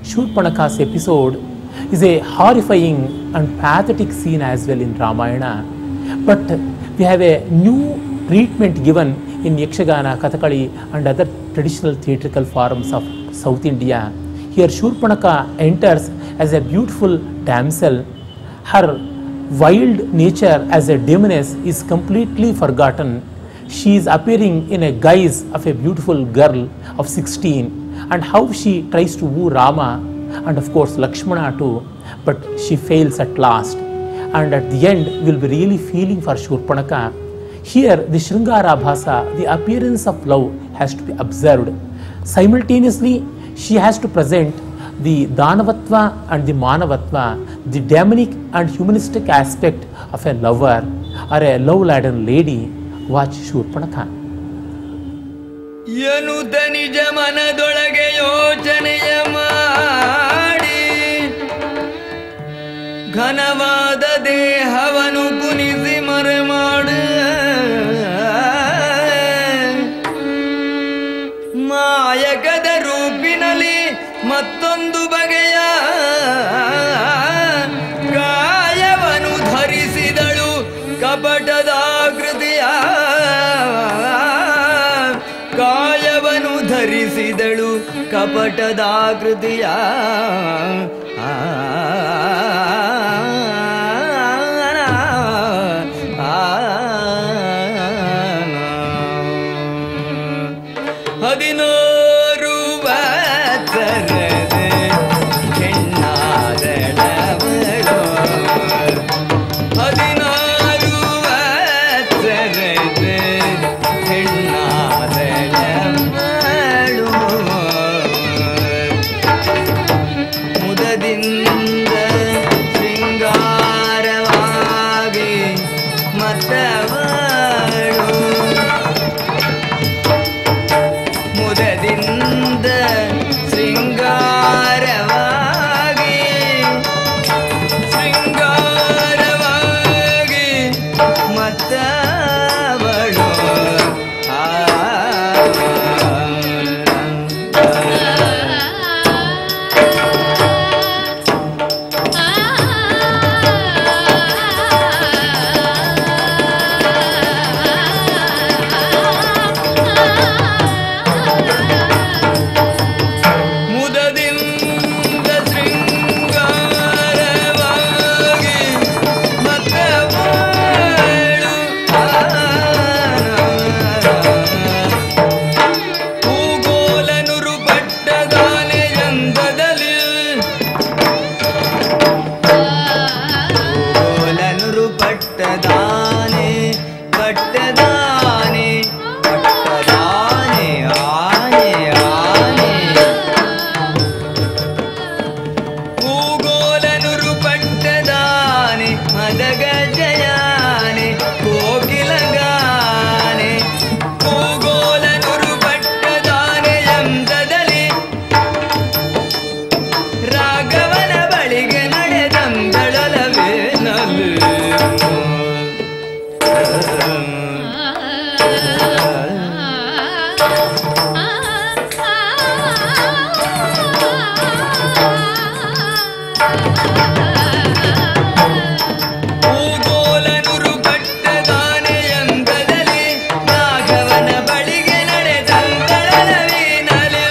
Shurpanaka's episode is a horrifying and pathetic scene as well in Ramayana. But we have a new treatment given in Yakshagana, Kathakali, and other traditional theatrical forms of South India. Here, Shurpanaka enters as a beautiful damsel. Her wild nature as a demoness is completely forgotten. She is appearing in a guise of a beautiful girl of 16 and how she tries to woo Rama and of course Lakshmana too, but she fails at last. And at the end, we'll be really feeling for Shurpanaka. Here, the Shringara Bhasa, the appearance of love has to be observed. Simultaneously, she has to present the Danavatva and the Manavatva, the demonic and humanistic aspect of a lover or a love laden lady. Watch Shurpanaka. ಎನ್ನುತ್ತ ನಿಜ ಮನದೊಳಗೆ ಯೋಚನೆಯ ಮಾಡಿ ಘನವಾದ ದೇಹವನು ಕುನಿಸಿ ಮರೆ ಮಾಡು ಮಾಯಕದ ರೂಪಿನಲ್ಲಿ ಮತ್ತೊಂದು ಬಗೆಯ ಕಾಯವನು ಧರಿಸಿದಳು ಕಪಟದ ಕೃತಿಯ ಕಾಯವನು ಧರಿಸಿದಳು ಕಪಟದ ಕೃತಿಯ ಆ ಹದಿನಾರು ವತ್ಸರದ ಹೆಣ್ಣಾದಳವಳು ಹದಿನಾರು ವತ್ಸರದ ಹೆಣ್ಣಾದಳವಳು ಮುದದಿಂದ ಶೃಂಗಾರವಾಗಿ ಮತ್ತವಳು ಮುದದಿಂದ ಶೃಂಗಾರವಾಗಿ ಶೃಂಗಾರವಾಗಿ ಮತ್ತವಳು ಆ ಮುದದಿಂದ ಶೃಂಗಾರವಾಗಿ ಮತ್ತವಳು ಹೂಗೋಲನುರು ಪಟ್ಟದಾನೆ ಎಂದದಲ್ಲಿ ಹೂಗೋಲನುರು ಪಟ್ಟದಾನೆ ಪಟ್ಟದಾನೆ ಪಟ್ಟದಾನೆ ಆನೆ ಆನೆ ಕೂಗೋಲನುರು ಪಟ್ಟದಾನೆ ಮದಗಜಯಾನೆ ಕೋಕಿಲಗಾನೆ ಕೂಗೋಲನುರು ಪಟ್ಟದಾನೆ ಎಂದದಲ್ಲಿ ರಾಘವನ ಬಳಿಗೆ ನಡೆದಂದಳಲವೇನಲು ಕೂಗೋಲನುರು ಪಟ್ಟದಾನೆ ಎಂದದಲ್ಲಿ ರಾಘವನ ಬಳಿಗೆ ನಡೆದಂದಳಲವೇನಲು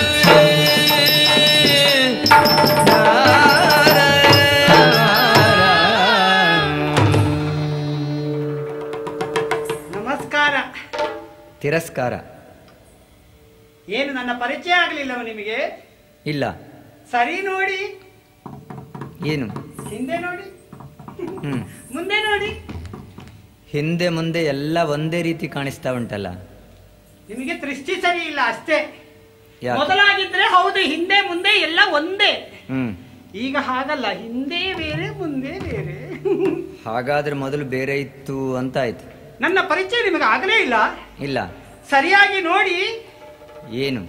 ನಮಸ್ಕಾರ ತಿರಸ್ಕಾರ ಏನು ನನ್ನ ಪರಿಚಯ ಆಗಲಿಲ್ಲವ ನಿಮಗೆ ಇಲ್ಲ ಸರಿ ನೋಡಿ ಏನು ಹಿಂದೆ ನೋಡಿ ಹ್ಮ್ ಮುಂದೆ ನೋಡಿ ಹಿಂದೆ ಮುಂದೆ ಎಲ್ಲ ಒಂದೇ ರೀತಿ ಕಾಣಿಸ್ತಾ ಉಂಟಲ್ಲ ನಿಮಗೆ ದೃಷ್ಟಿ ಸರಿ ಇಲ್ಲ ಅಷ್ಟೇ ಯಾಕೆ? ಮೊದಲಾಗಿದ್ರೆ ಹೌದು ಹಿಂದೆ ಮುಂದೆ ಎಲ್ಲ ಒಂದೇ ಹ್ಮ್ ಈಗ ಹಾಗಲ್ಲ ಹಿಂದೆ ಬೇರೆ ಮುಂದೆ ಬೇರೆ ಹಾಗಾದ್ರೆ ಮೊದಲು ಬೇರೆ ಇತ್ತು ಅಂತ ಆಯ್ತು ನನ್ನ ಪರಿಚಯ ನಿಮಗೆ ಆಗಲೇ ಇಲ್ಲ ಇಲ್ಲ ಸರಿಯಾಗಿ ನೋಡಿ ಏನು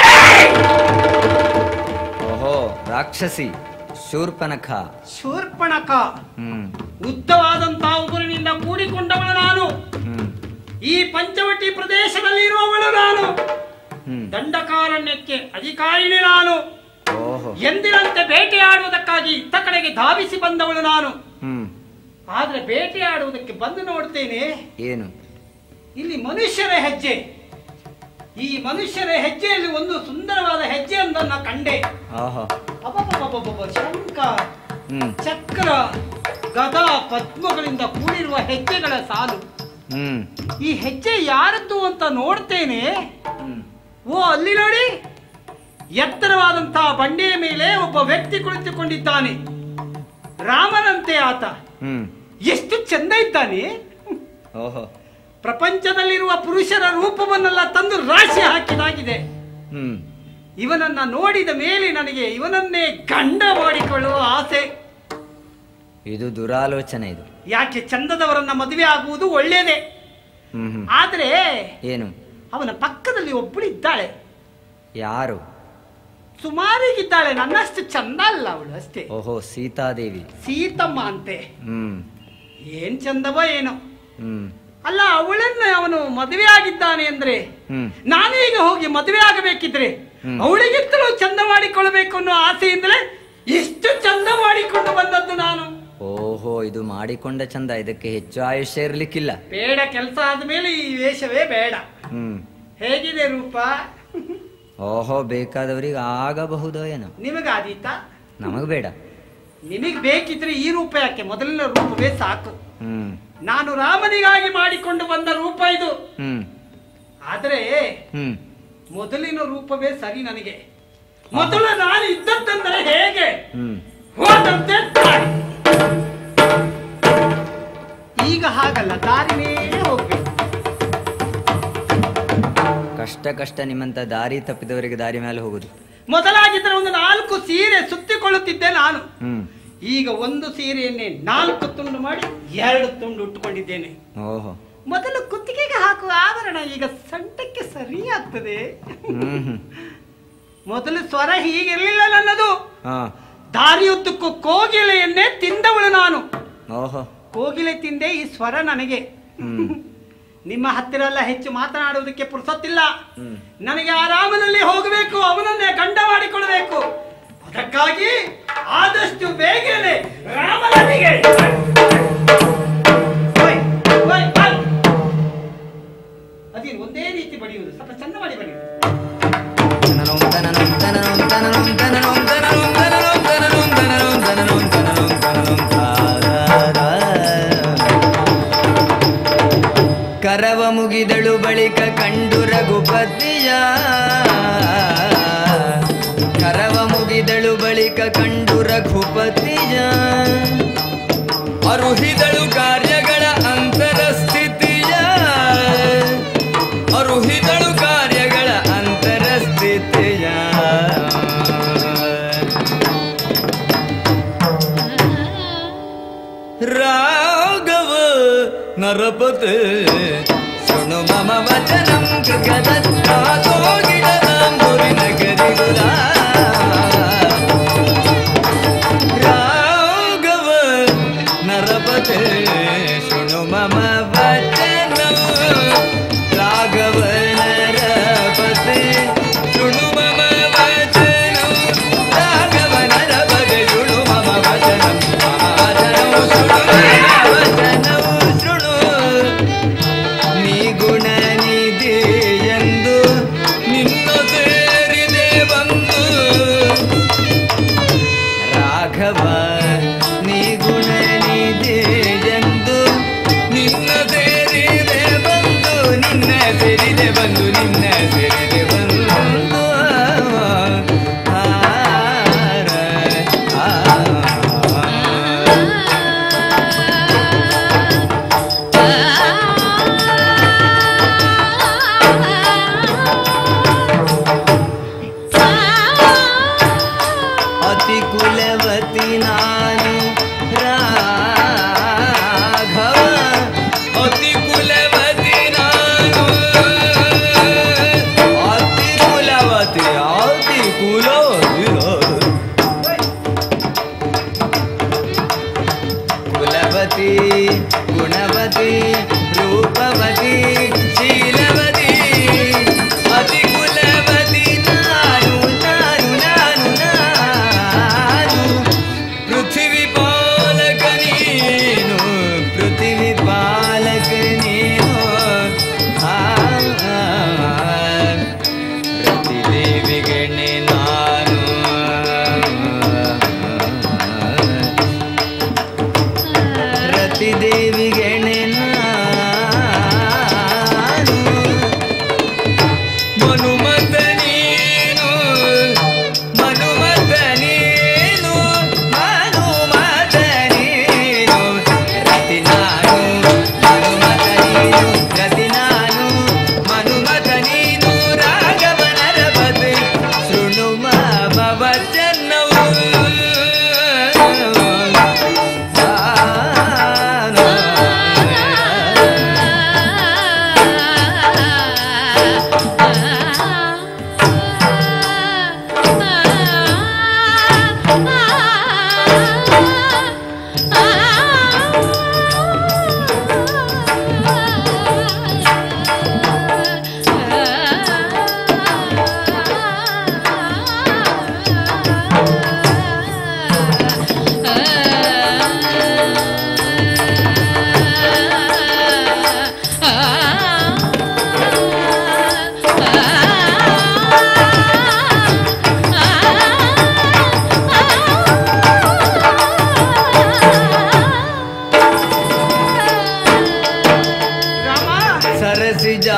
ಓಹೋ ರಾಕ್ಷಸಿ ಶೂರ್ಪನಖ ಶೂರ್ಪಣಕ ಹ್ಮ್ ಉದ್ದವಾದಂತಹ ಉಗುರಿನಿಂದ ಕೂಡಿಕೊಂಡವಳು ನಾನು ಹ್ಮ್ ಈ ಪಂಚವಟಿ ಪ್ರದೇಶದಲ್ಲಿ ಇರುವವಳು ನಾನು ಹ್ಮ್ ದಂಡಕಾರಣ್ಯಕ್ಕೆ ಅಧಿಕಾರಿಣಿ ನಾನು ಓ ಓಹೋ ಎಂದಿನಂತೆ ಬೇಟೆಯಾಡುವುದಕ್ಕಾಗಿ ಇತ್ತ ಕಡೆಗೆ ಧಾವಿಸಿ ಬಂದವಳು ನಾನು ಹ್ಮ್ ಆದ್ರೆ ಬೇಟೆಯಾಡುವುದಕ್ಕೆ ಬಂದು ನೋಡ್ತೇನೆ ಏನು ಇಲ್ಲಿ ಮನುಷ್ಯರ ಹೆಜ್ಜೆ ಈ ಮನುಷ್ಯರ ಹೆಜ್ಜೆಯಲ್ಲಿ ಒಂದು ಸುಂದರವಾದ ಹೆಜ್ಜೆಯೊಂದನ್ನ ಕಂಡೆ ಆಹಾ ಅಬ್ಬಬ್ಬಬ್ಬಬ್ಬಬ್ಬ, ಶಂಖ ಹ್ಮ್ ಚಕ್ರ ಗದಾ ಪದ್ಮಗಳಿಂದ ಕೂಡಿರುವ ಹೆಜ್ಜೆಗಳ ಸಾಲು ಹ್ಮ್ ಈ ಹೆಜ್ಜೆ ಯಾರದ್ದು ಅಂತ ನೋಡ್ತೇನೆ ಹ್ಮ್ ಓ ಅಲ್ಲಿ ನೋಡಿ ಎತ್ತರವಾದಂತಹ ಬಂಡೆಯ ಮೇಲೆ ಒಬ್ಬ ವ್ಯಕ್ತಿ ಕುಳಿತುಕೊಂಡಿದ್ದಾನೆ ರಾಮನಂತೆ ಆತ ಹ್ಮ್ ಎಷ್ಟು ಚಂದ ಇದ್ದಾನೆ ಓಹೋ ಪ್ರಪಂಚದಲ್ಲಿರುವ ಪುರುಷರ ರೂಪವನ್ನೆಲ್ಲ ತಂದು ರಾಶಿ ಹಾಕಿದಾಗಿದೆ ಹ್ಮ್ ಇವನನ್ನ ನೋಡಿದ ಮೇಲೆ ನನಗೆ ಇವನನ್ನೇ ಗಂಡ ಮಾಡಿಕೊಳ್ಳುವ ಆಸೆ ಇದು ದುರಾಲೋಚನೆ ಇದು ಯಾಕೆ ಚಂದದವರನ್ನ ಮದುವೆ ಆಗುವುದು ಒಳ್ಳೆಯದೇ ಹ್ಮ್ ಹ್ಮ್ ಆದ್ರೆ ಏನು ಅವನ ಪಕ್ಕದಲ್ಲಿ ಒಬ್ಬಳಿದ್ದಾಳೆ ಯಾರು ಸುಮಾರಿಗಿದ್ದಾಳೆ ನನ್ನಷ್ಟು ಚಂದ ಅಲ್ಲ ಅವಳು ಅಷ್ಟೇ ಓಹೋ ಸೀತಾದೇವಿ ಸೀತಮ್ಮ ಅಂತೆ ಹ್ಮ್ ಏನ್ ಚಂದವ ಏನೋ ಹ್ಮ್ ಅಲ್ಲ ಅವಳನ್ನ ಅವನು ಮದುವೆ ಆಗಿದ್ದಾನೆ ಅಂದ್ರೆ ಹ್ಮ್ ನಾನೀಗ ಹೋಗಿ ಮದುವೆ ಆಗಬೇಕಿದ್ರೆ ಹ್ಮ್. ಅವಳಿಗಿಂತಲೂ ಚಂದ ಮಾಡಿಕೊಳ್ಳಬೇಕು ಅನ್ನೋ ಆಸೆಯಿಂದಲೇ ಎಷ್ಟು ಚಂದ ಮಾಡಿಕೊಂಡು ಬಂದದ್ದು ನಾನು ಓಹೋ ಇದು ಮಾಡಿಕೊಂಡ ಚಂದ ಇದಕ್ಕೆ ಹೆಚ್ಚು ಆಯುಷ್ಯ ಇರ್ಲಿಕ್ಕಿಲ್ಲ ಬೇಡ ಕೆಲಸ ಆದ್ಮೇಲೆ ಈ ವೇಷವೇ ಬೇಡ ಹ್ಮ್ ಹೇಗಿದೆ ರೂಪ ಓಹೋ ಬೇಕಾದವರಿಗೆ ಆಗಬಹುದೋ ಏನೋ ನಿಮಗಾದೀತ ನಮಗ್ ಬೇಡ ನಿಮಗ್ ಬೇಕಿದ್ರೆ ಈ ರೂಪ ಯಾಕೆ ಮೊದಲಿನ ರೂಪವೇ ಸಾಕು ಹ್ಮ್ ನಾನು ರಾಮನಿಗಾಗಿ ಮಾಡಿಕೊಂಡು ಬಂದ ರೂಪ ಇದು ಹ್ಮ್ ಆದ್ರೆ ಹ್ಮ್ ಮೊದಲಿನ ರೂಪವೇ ಸರಿ ನನಗೆ ಮೊದಲು ನಾನು ಇದ್ದದ್ದೆಂದರೆ ಹೇಗೆ ಹ್ಮ್ ಹೋದಂತೆ ದಾರಿ. ಈಗ ಹಾಗಲ್ಲ ದಾರಿ ಮೇಲೆ ಹೋಗ್ಬೇಕು ಕಷ್ಟ ಕಷ್ಟ ನಿಮ್ಮಂತ ದಾರಿ ತಪ್ಪಿದವರಿಗೆ ದಾರಿ ಮೇಲೆ ಹೋಗುದು ಮೊದಲಾಗಿದ್ದರೆ ಒಂದು ನಾಲ್ಕು ಸೀರೆ ಸುತ್ತಿಕೊಳ್ಳುತ್ತಿದ್ದೆ ನಾನು ಹ್ಮ್ ಈಗ ಒಂದು ಸೀರೆಯನ್ನೇ ನಾಲ್ಕು ತುಂಡು ಮಾಡಿ ಎರಡು ತುಂಡು ಉಟ್ಟುಕೊಂಡಿದ್ದೇನೆ ಓಹೋ ಮೊದಲು ಕುತ್ತಿಗೆಗೆ ಹಾಕುವ ಆಭರಣ ಈಗ ಸೊಂಟಕ್ಕೆ ಸರಿಯಾಗ್ತದೆ ಹ್ಮ್ ಹ್ಮ್ ಮೊದಲು ಸ್ವರ ಹೀಗಿರ್ಲಿಲ್ಲ ನನ್ನದು ಹಾ ದಾರಿಯುದ್ದಕ್ಕೂ ಕೋಗಿಲೆಯನ್ನೇ ತಿಂದವಳು ನಾನು ಓಹೋ ಕೋಗಿಲೆ ತಿಂದೆ ಈ ಸ್ವರ ನನಗೆ ಹ್ಮ್ ನಿಮ್ಮ ಹತ್ತಿರ ಎಲ್ಲ ಹೆಚ್ಚು ಮಾತನಾಡುವುದಕ್ಕೆ ಪುರ್ಸೊತ್ತಿಲ್ಲ ಹ್ಮ್ ನನಗೆ ಆ ರಾಮನಲ್ಲಿ ಹೋಗಬೇಕು ಅವನನ್ನೇ ಗಂಡ ಮಾಡಿಕೊಳ್ಳಬೇಕು ಅದಕ್ಕಾಗಿ ಆದಷ್ಟು ಬೇಗನೆ ರಾಮನಿಗೆ ಓಯ್, ಓಯ್, ಓಯ್. ಅದೇನು ಒಂದೇ ರೀತಿ ಬಡಿಯುವುದು ಸ್ವಲ್ಪ ಚಂದ ಮಾಡಿ ಬಡಿಯುವುದು ತನನೋಂ ತನನೋಂ ತನನೋಂ ತನನೋಂ ತನನೋಂ ತನನೋಂ ತನನೋಂ ತನನೋಂ ತನನೋಂ ತನನೋಂ ತನನೋಂ ತನನೋಂ ತಾರಾರಾ. ಕರವ ಮುಗಿದಳು ಬಳಿಕ ಕಂಡು ರಘುಪತಿಯ ಕರವ ಮುಗಿದಳು ಬಳಿಕ ಕಂಡು ರಘುಪತಿಯ ಅರುಹಿದಳು ಕಾರ್ಯಗಳ ಅಂತರ ಸ್ಥಿತಿಯ ಅರುಹಿದಳು ಕಾರ್ಯಗಳ ಅಂತರ ಸ್ಥಿತಿಯ ರಾಘವ ನರಪತೆ ಶೃಣು ಮಮ ವಚನಂ ಕೃಗದತ್ತಾತೋಗಿಡದಾಂಬುರಿ ನಗರಿಗುರ ರಾಘವ ನರಪತೆ ಶೃಣು ಮಮ ವಚನಂ ರಾಘವ ನರಪತೆ ಶೃಣು ಮಮ ವಚನಂ ರಾಘವ ನರಪತೆ ಶೃಣು ಮಮ ವಚನಂ ಮಮ ವಚನಂ ಶೃಣು ಮಮ ವಚನಂ ಶೃಣು ನೀ ಗುಣ ನಿಧಿ ಎಂದು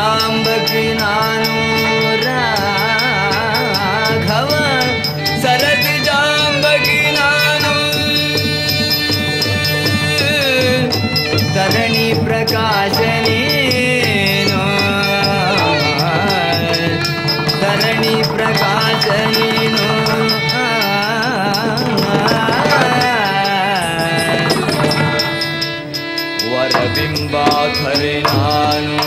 ಜಾಂಬಕಿ ನಾನು ರಾಘವ ಸರತಿ ಜಾಂಬಕಿ ನಾನು ತರಣಿ ಪ್ರಕಾಶ ನೀನು ತರಣಿ ಪ್ರಕಾಶ ನೀನು ವರಬಿಂಬಾಧರೆ ನಾನು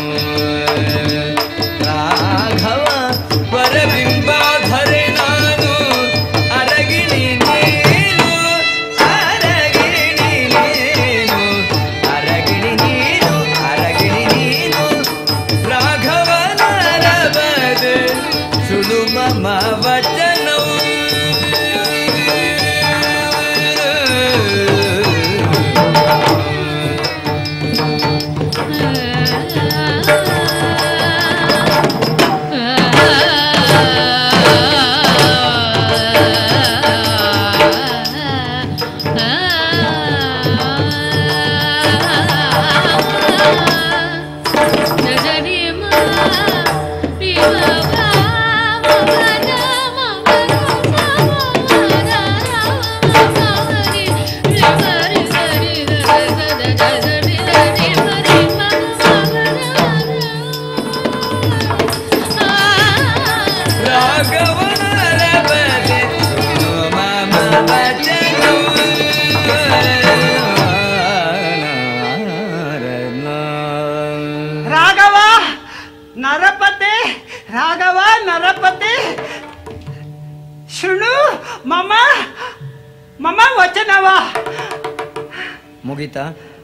ರಾಘವ ವರಬಿಂಬಾಧರೆ ನಾನು ಅರಗಿಣಿ ನೀನು ಅರಗಿಣಿ ನೀನು ಅರಗಿಣಿ ನೀನು ಅರಗಿಣಿ ನೀನು ರಾಘವನ ರವದೆ ಸುಡು ಮಮ ವಚನವು ರಾಘವನ ರವದೆ ಸುಡು ಮಮ ವಚನವು ರಾಘವ ನರಪತೆ ರಾಘವ ನರಪತೆ ಶೃಣು ಮಮ ಮಮ ವಚನವ ಮುಗಿತಾ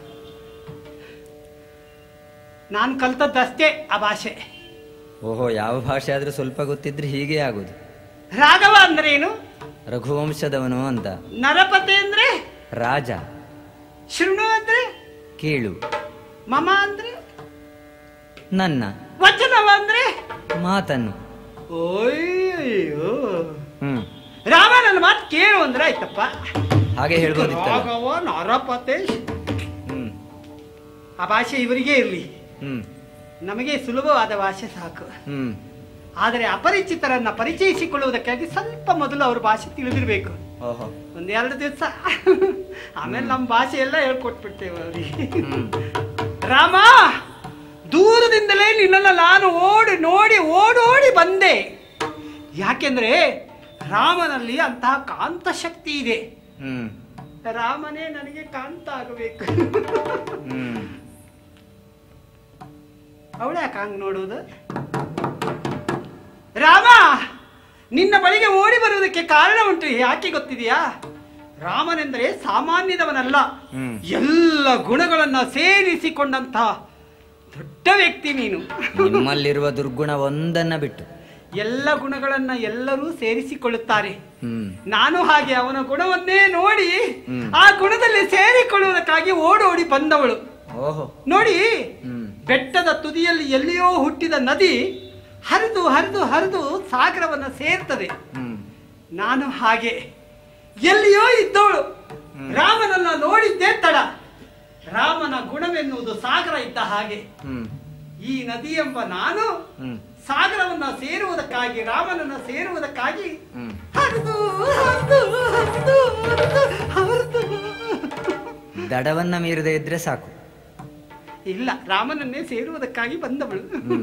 ನಾನು ಕಲ್ತದ್ದಷ್ಟೇ ಆ ಭಾಷೆ ಓಹೋ ಯಾವ ಭಾಷೆ ಆದ್ರೂ ಸ್ವಲ್ಪ ಗೊತ್ತಿದ್ರೆ ಹೀಗೆ ಆಗುದು ರಾಘವ ಅಂದ್ರೆ ಏನು ರಘುವಂಶದವನು ಅಂತ ನರಪತೆ ಅಂದ್ರೆ ರಾಜ ಶೃಣು ಅಂದ್ರೆ ಕೇಳು ಮಮ ಅಂದ್ರೆ ನನ್ನ ವಚನವ ಅಂದ್ರೆ ಮಾತನ್ನು ಓಯ್ಯೋ ಹ್ಮ್ ರಾಮ ನನ್ನ ಮಾತು ಕೇಳು ಅಂದ್ರೆ ಆಯ್ತಪ್ಪ ಹಾಗೆ ಹೇಳ್ಬೋದಿತ್ತಲ್ಲ ರಾಘವ ನರಪತೆ ಹ್ಮ್ ಆ ಭಾಷೆ ಇವರಿಗೆ ಇರಲಿ ಹ್ಮ್ ನಮಗೆ ಸುಲಭವಾದ ಭಾಷೆ ಸಾಕು ಹ್ಮ್ ಆದರೆ ಅಪರಿಚಿತರನ್ನ ಪರಿಚಯಿಸಿಕೊಳ್ಳುವುದಕ್ಕಾಗಿ ಸ್ವಲ್ಪ ಮೊದಲು ಅವ್ರ ಭಾಷೆ ತಿಳಿದಿರ್ಬೇಕು ಓಹೋ ಒಂದೆರಡು ದಿವಸ ಆಮೇಲೆ ನಮ್ಮ ಭಾಷೆ ಎಲ್ಲ ಹೇಳ್ಕೊಟ್ಬಿಡ್ತೇವೆ ಅವರಿಗೆ ಹ್ಮ್ ರಾಮ ದೂರದಿಂದಲೇ ನಿನ್ನನ್ನು ನಾನು ಓಡಿ ನೋಡಿ ಓಡೋಡಿ ಬಂದೆ ಯಾಕೆಂದ್ರೆ ರಾಮನಲ್ಲಿ ಅಂತಹ ಕಾಂತ ಶಕ್ತಿ ಇದೆ ಹ್ಮ್ ರಾಮನೇ ನನಗೆ ಕಾಂತ ಆಗಬೇಕು ಹ್ಮ್ ಅವಳ ಯಾಕೆ ಹಂಗ್ ನೋಡುವುದು ರಾಮ ನಿನ್ನ ಬಳಿಗೆ ಓಡಿ ಬರುವುದಕ್ಕೆ ಕಾರಣ ಉಂಟು ಯಾಕೆ ಗೊತ್ತಿದೆಯಾ ರಾಮನೆಂದರೆ ಸಾಮಾನ್ಯದವನಲ್ಲ ಹ್ಮ್. ಎಲ್ಲ ಗುಣಗಳನ್ನ ಸೇರಿಸಿಕೊಂಡಂತ ದೊಡ್ಡ ವ್ಯಕ್ತಿ ನೀನು ನಿಮ್ಮಲ್ಲಿರುವ ದುರ್ಗುಣ ಒಂದನ್ನ ಬಿಟ್ಟು ಎಲ್ಲ ಗುಣಗಳನ್ನ ಎಲ್ಲರೂ ಸೇರಿಸಿಕೊಳ್ಳುತ್ತಾರೆ ಹ್ಮ್ ನಾನು ಹಾಗೆ ಅವನ ಗುಣವನ್ನೇ ನೋಡಿ ಹ್ಮ್. ಆ ಗುಣದಲ್ಲಿ ಸೇರಿಕೊಳ್ಳುವುದಕ್ಕಾಗಿ ಓಡೋಡಿ ಬಂದವಳು ಓಹೋ ನೋಡಿ ಹ್ಮ್ ಬೆಟ್ಟದ ತುದಿಯಲ್ಲಿ ಎಲ್ಲಿಯೋ ಹುಟ್ಟಿದ ನದಿ ಹರಿದು ಹರಿದು ಹರಿದು ಸಾಗರವನ್ನ ಸೇರ್ತದೆ ಹ್ಮ್ ನಾನು ಹಾಗೆ ಎಲ್ಲಿಯೋ ಇದ್ದವಳು ರಾಮನನ್ನ ನೋಡಿದ್ದೇ ತಡ ರಾಮನ ಗುಣವೆನ್ನುವುದು ಸಾಗರ ಇದ್ದ ಹಾಗೆ ಹ್ಮ್ ಈ ನದಿ ಎಂಬ ನಾನು ಹ್ಮ್ ಸಾಗರವನ್ನ ಸೇರುವುದಕ್ಕಾಗಿ ರಾಮನನ್ನ ಸೇರುವುದಕ್ಕಾಗಿ ಹ್ಮ್ ಹರಿದು ಹರಿದು ಹರಿದು ಹರಿದು ಹರಿದು ದಡವನ್ನ ಮೀರದೆ ಇದ್ರೆ ಸಾಕು ಇಲ್ಲ ರಾಮನನ್ನೇ ಸೇರುವುದಕ್ಕಾಗಿ ಬಂದವಳು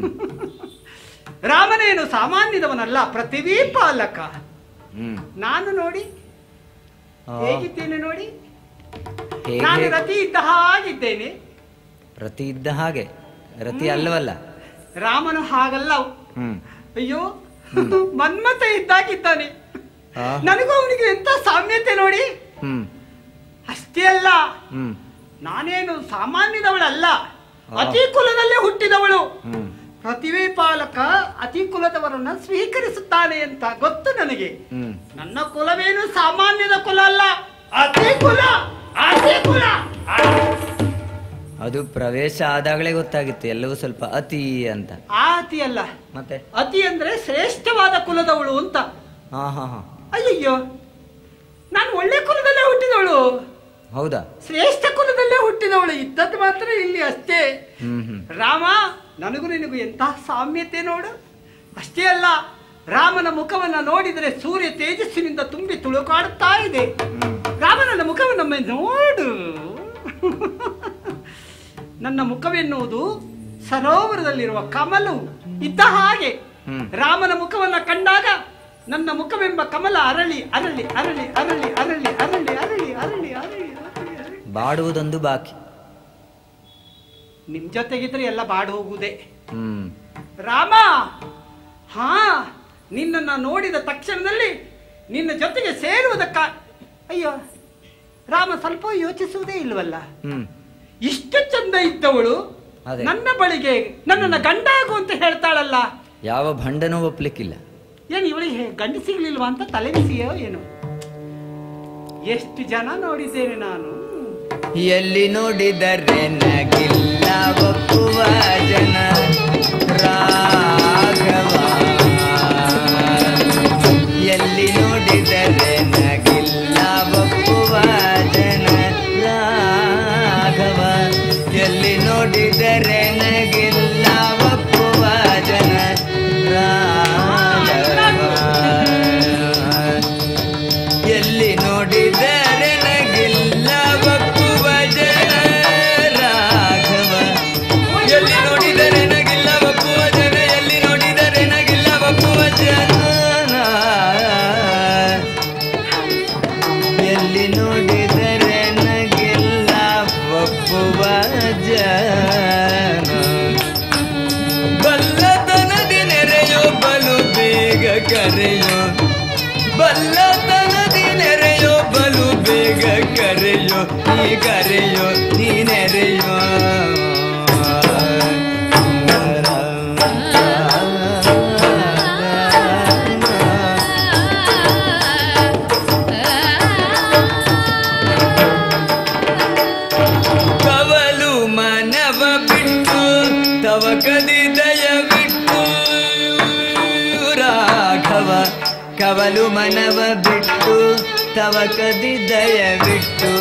ರಾಮನೇನು ಸಾಮಾನ್ಯದವನಲ್ಲ ಪ್ರತಿಭೀ ಪಾಲಕ ಹ್ಮ್ ನಾನು ನೋಡಿ ಆ, ಹೇಗಿದ್ದೇನೆ ನೋಡಿ ಹೇಗೆ ನಾನು ರತಿ ಇದ್ದ ಹಾಗಿದ್ದೇನೆ ರತಿ ಇದ್ದ ಹಾಗೆ ರತಿ ಅಲ್ಲವಲ್ಲ ರಾಮನು ಹಾಗಲ್ಲ ಹ್ಮ್ ಅಯ್ಯೋ ಮನ್ಮತ ಇದ್ದಾಗಿದ್ದಾನೆ ಆ, ನನಗೂ ಅವನಿಗೆ ಎಂತ ಸಾಮ್ಯತೆ ನೋಡಿ ಹ್ಮ್ ಅಷ್ಟೇ ಅಲ್ಲ ಹ್ಮ್ ನಾನೇನು ಸಾಮಾನ್ಯದವಳಲ್ಲ ಆ. ಅತಿ ಕುಲದಲ್ಲೇ ಹುಟ್ಟಿದವಳು ಹ್ಮ್ ಪ್ರತಿಭೆ ಪಾಲಕ ಅತಿ ಕುಲದವರನ್ನ ಸ್ವೀಕರಿಸುತ್ತಾನೆ ಅಂತ ಗೊತ್ತು ನನಗೆ ಹ್ಮ್ ನನ್ನ ಕುಲವೇನು ಸಾಮಾನ್ಯದ ಕುಲ ಅಲ್ಲ ಅತಿ ಕುಲ ಅತಿ ಕುಲ ಅದು ಪ್ರವೇಶ ಆದಾಗಲೇ ಗೊತ್ತಾಗಿತ್ತು ಎಲ್ಲವೂ ಸ್ವಲ್ಪ ಅತಿ ಅಂತ ಆ ಅತಿ ಅಲ್ಲ ಮತ್ತೆ ಅತಿ ಅಂದ್ರೆ ಶ್ರೇಷ್ಠವಾದ ಕುಲದವಳು ಅಂತ ಹಾ ಹಾ ಹಾ ಅಯ್ಯಯ್ಯೋ ನಾನು ಒಳ್ಳೆ ಕುಲದಲ್ಲೇ ಹುಟ್ಟಿದವಳು ಹೌದಾ ಶ್ರೇಷ್ಠ ಕುಲದಲ್ಲೇ ಹುಟ್ಟಿದವಳು ಇದ್ದದ್ದು ಮಾತ್ರ ಇಲ್ಲಿ ಅಷ್ಟೇ ಹ್ಮ್ ಹ್ಮ್ ರಾಮ ನನಗೂ ನಿನಗೂ ಎಂತಹ ಸಾಮ್ಯತೆ ನೋಡು ಅಷ್ಟೇ ಅಲ್ಲ ರಾಮನ ಮುಖವನ್ನ ನೋಡಿದರೆ ಸೂರ್ಯ ತೇಜಸ್ಸಿನಿಂದ ತುಂಬಿ ತುಳುಕಾಡುತ್ತಾ ಇದೆ ರಾಮನನ್ನ ಮುಖವನ್ನೊಮ್ಮೆ ನೋಡು ನನ್ನ ಮುಖವೆನ್ನುವುದು ಸರೋವರದಲ್ಲಿರುವ ಕಮಲು ಇದ್ದ ಹಾಗೆ ಹ್ಮ್. ರಾಮನ ಮುಖವನ್ನ ಕಂಡಾಗ ನನ್ನ ಮುಖವೆಂಬ ಕಮಲ ಅರಳಿ ಅರಳಿ ಅರಳಿ ಅರಳಿ ಅರಳಿ ಅರಳಿ ಅರಳಿ ಅರಳಿ ಅರಳಿ ಅರಳಿ ಅರಳಿ ಬಾಡುವುದೊಂದು ಬಾಕಿ ನಿಮ್ ಜೊತೆಗಿದ್ರೆ ಎಲ್ಲ ಬಾಡು ಹೋಗುವುದೇ ಹ್ಮ್ ರಾಮ ಹಾ ನಿನ್ನನ್ನ ನೋಡಿದ ತಕ್ಷಣದಲ್ಲಿ ನಿನ್ನ ಜೊತೆಗೆ ಸೇರುವುದಕ್ಕ ಅಯ್ಯೋ ರಾಮ ಸ್ವಲ್ಪ ಯೋಚಿಸುವುದೇ ಇಲ್ವಲ್ಲ ಹ್ಮ್ ಇಷ್ಟು ಚಂದ ಇದ್ದವಳು ಅದೇ. ನನ್ನ ಬಳಿಗೆ ನನ್ನನ್ನ ಗಂಡ ಆಗು ಅಂತ ಹೇಳ್ತಾಳಲ್ಲ ಯಾವ ಭಂಡನೂ ಒಪ್ಲಿಕ್ಕಿಲ್ಲ ಏನು ಇವಳಿಗೆ ಗಂಡು ಸಿಗ್ಲಿಲ್ವಾ ಅಂತ ತಲೆ ಬಿಸಿಯೋ ಏನು ಎಷ್ಟು ಜನ ನೋಡಿದ್ದೇನೆ ನಾನು ಎಲ್ಲಿ ನೋಡಿದರೆ ನಗಿಲ್ಲ ಒಪ್ಪುವ ಜನ ರಾಘವ ಎಲ್ಲಿ ನೋಡಿದರೆ ನಗಿಲ್ಲ ಒಪ್ಪುವ ಜನ ರಾಘವ ಎಲ್ಲಿ ನೋಡಿದರೆ ನಗಿಲ್ಲ ಒಪ್ಪುವ ಜನ ರಾಘವ ಎಲ್ಲಿ ನೋಡಿದರೆ ನಗಿಲ್ಲ ಬಪ್ಪುವ ಜನ ರಾಘವ ಎಲ್ಲಿ ನೋಡಿದರೆ ನಗಿಲ್ಲ ಬಪ್ಪುವ ಜನ ಎಲ್ಲಿ ನೋಡಿದರೆ ನಗಿಲ್ಲ ಬಪ್ಪುವ ಜನ ಎಲ್ಲಿ ನೋಡಿದರೆ ನಗಿಲ್ಲ ಬಪ್ಪುವ ಜನ ಬಲ್ಲತನದಿ ನೆರೆಯೋ ಬಲು ಬೇಗ ಕರೆಯೋ ಬಲ್ಲತನದಿ ನೆರೆಯೋ ಬಲು ಬೇಗ ಕರೆಯೋ ನೀ ಕರೆಯೋ ನೀ ನೆರೆಯೋ ಕವಲು ಮನವ ಬಿಟ್ಟು ತವ ಕದಿ ದಯವಿಟ್ಟು ರಾಘವ ಕವಲು ಮನವ ಬಿಟ್ಟು ತವ ಕದಿ ದಯವಿಟ್ಟು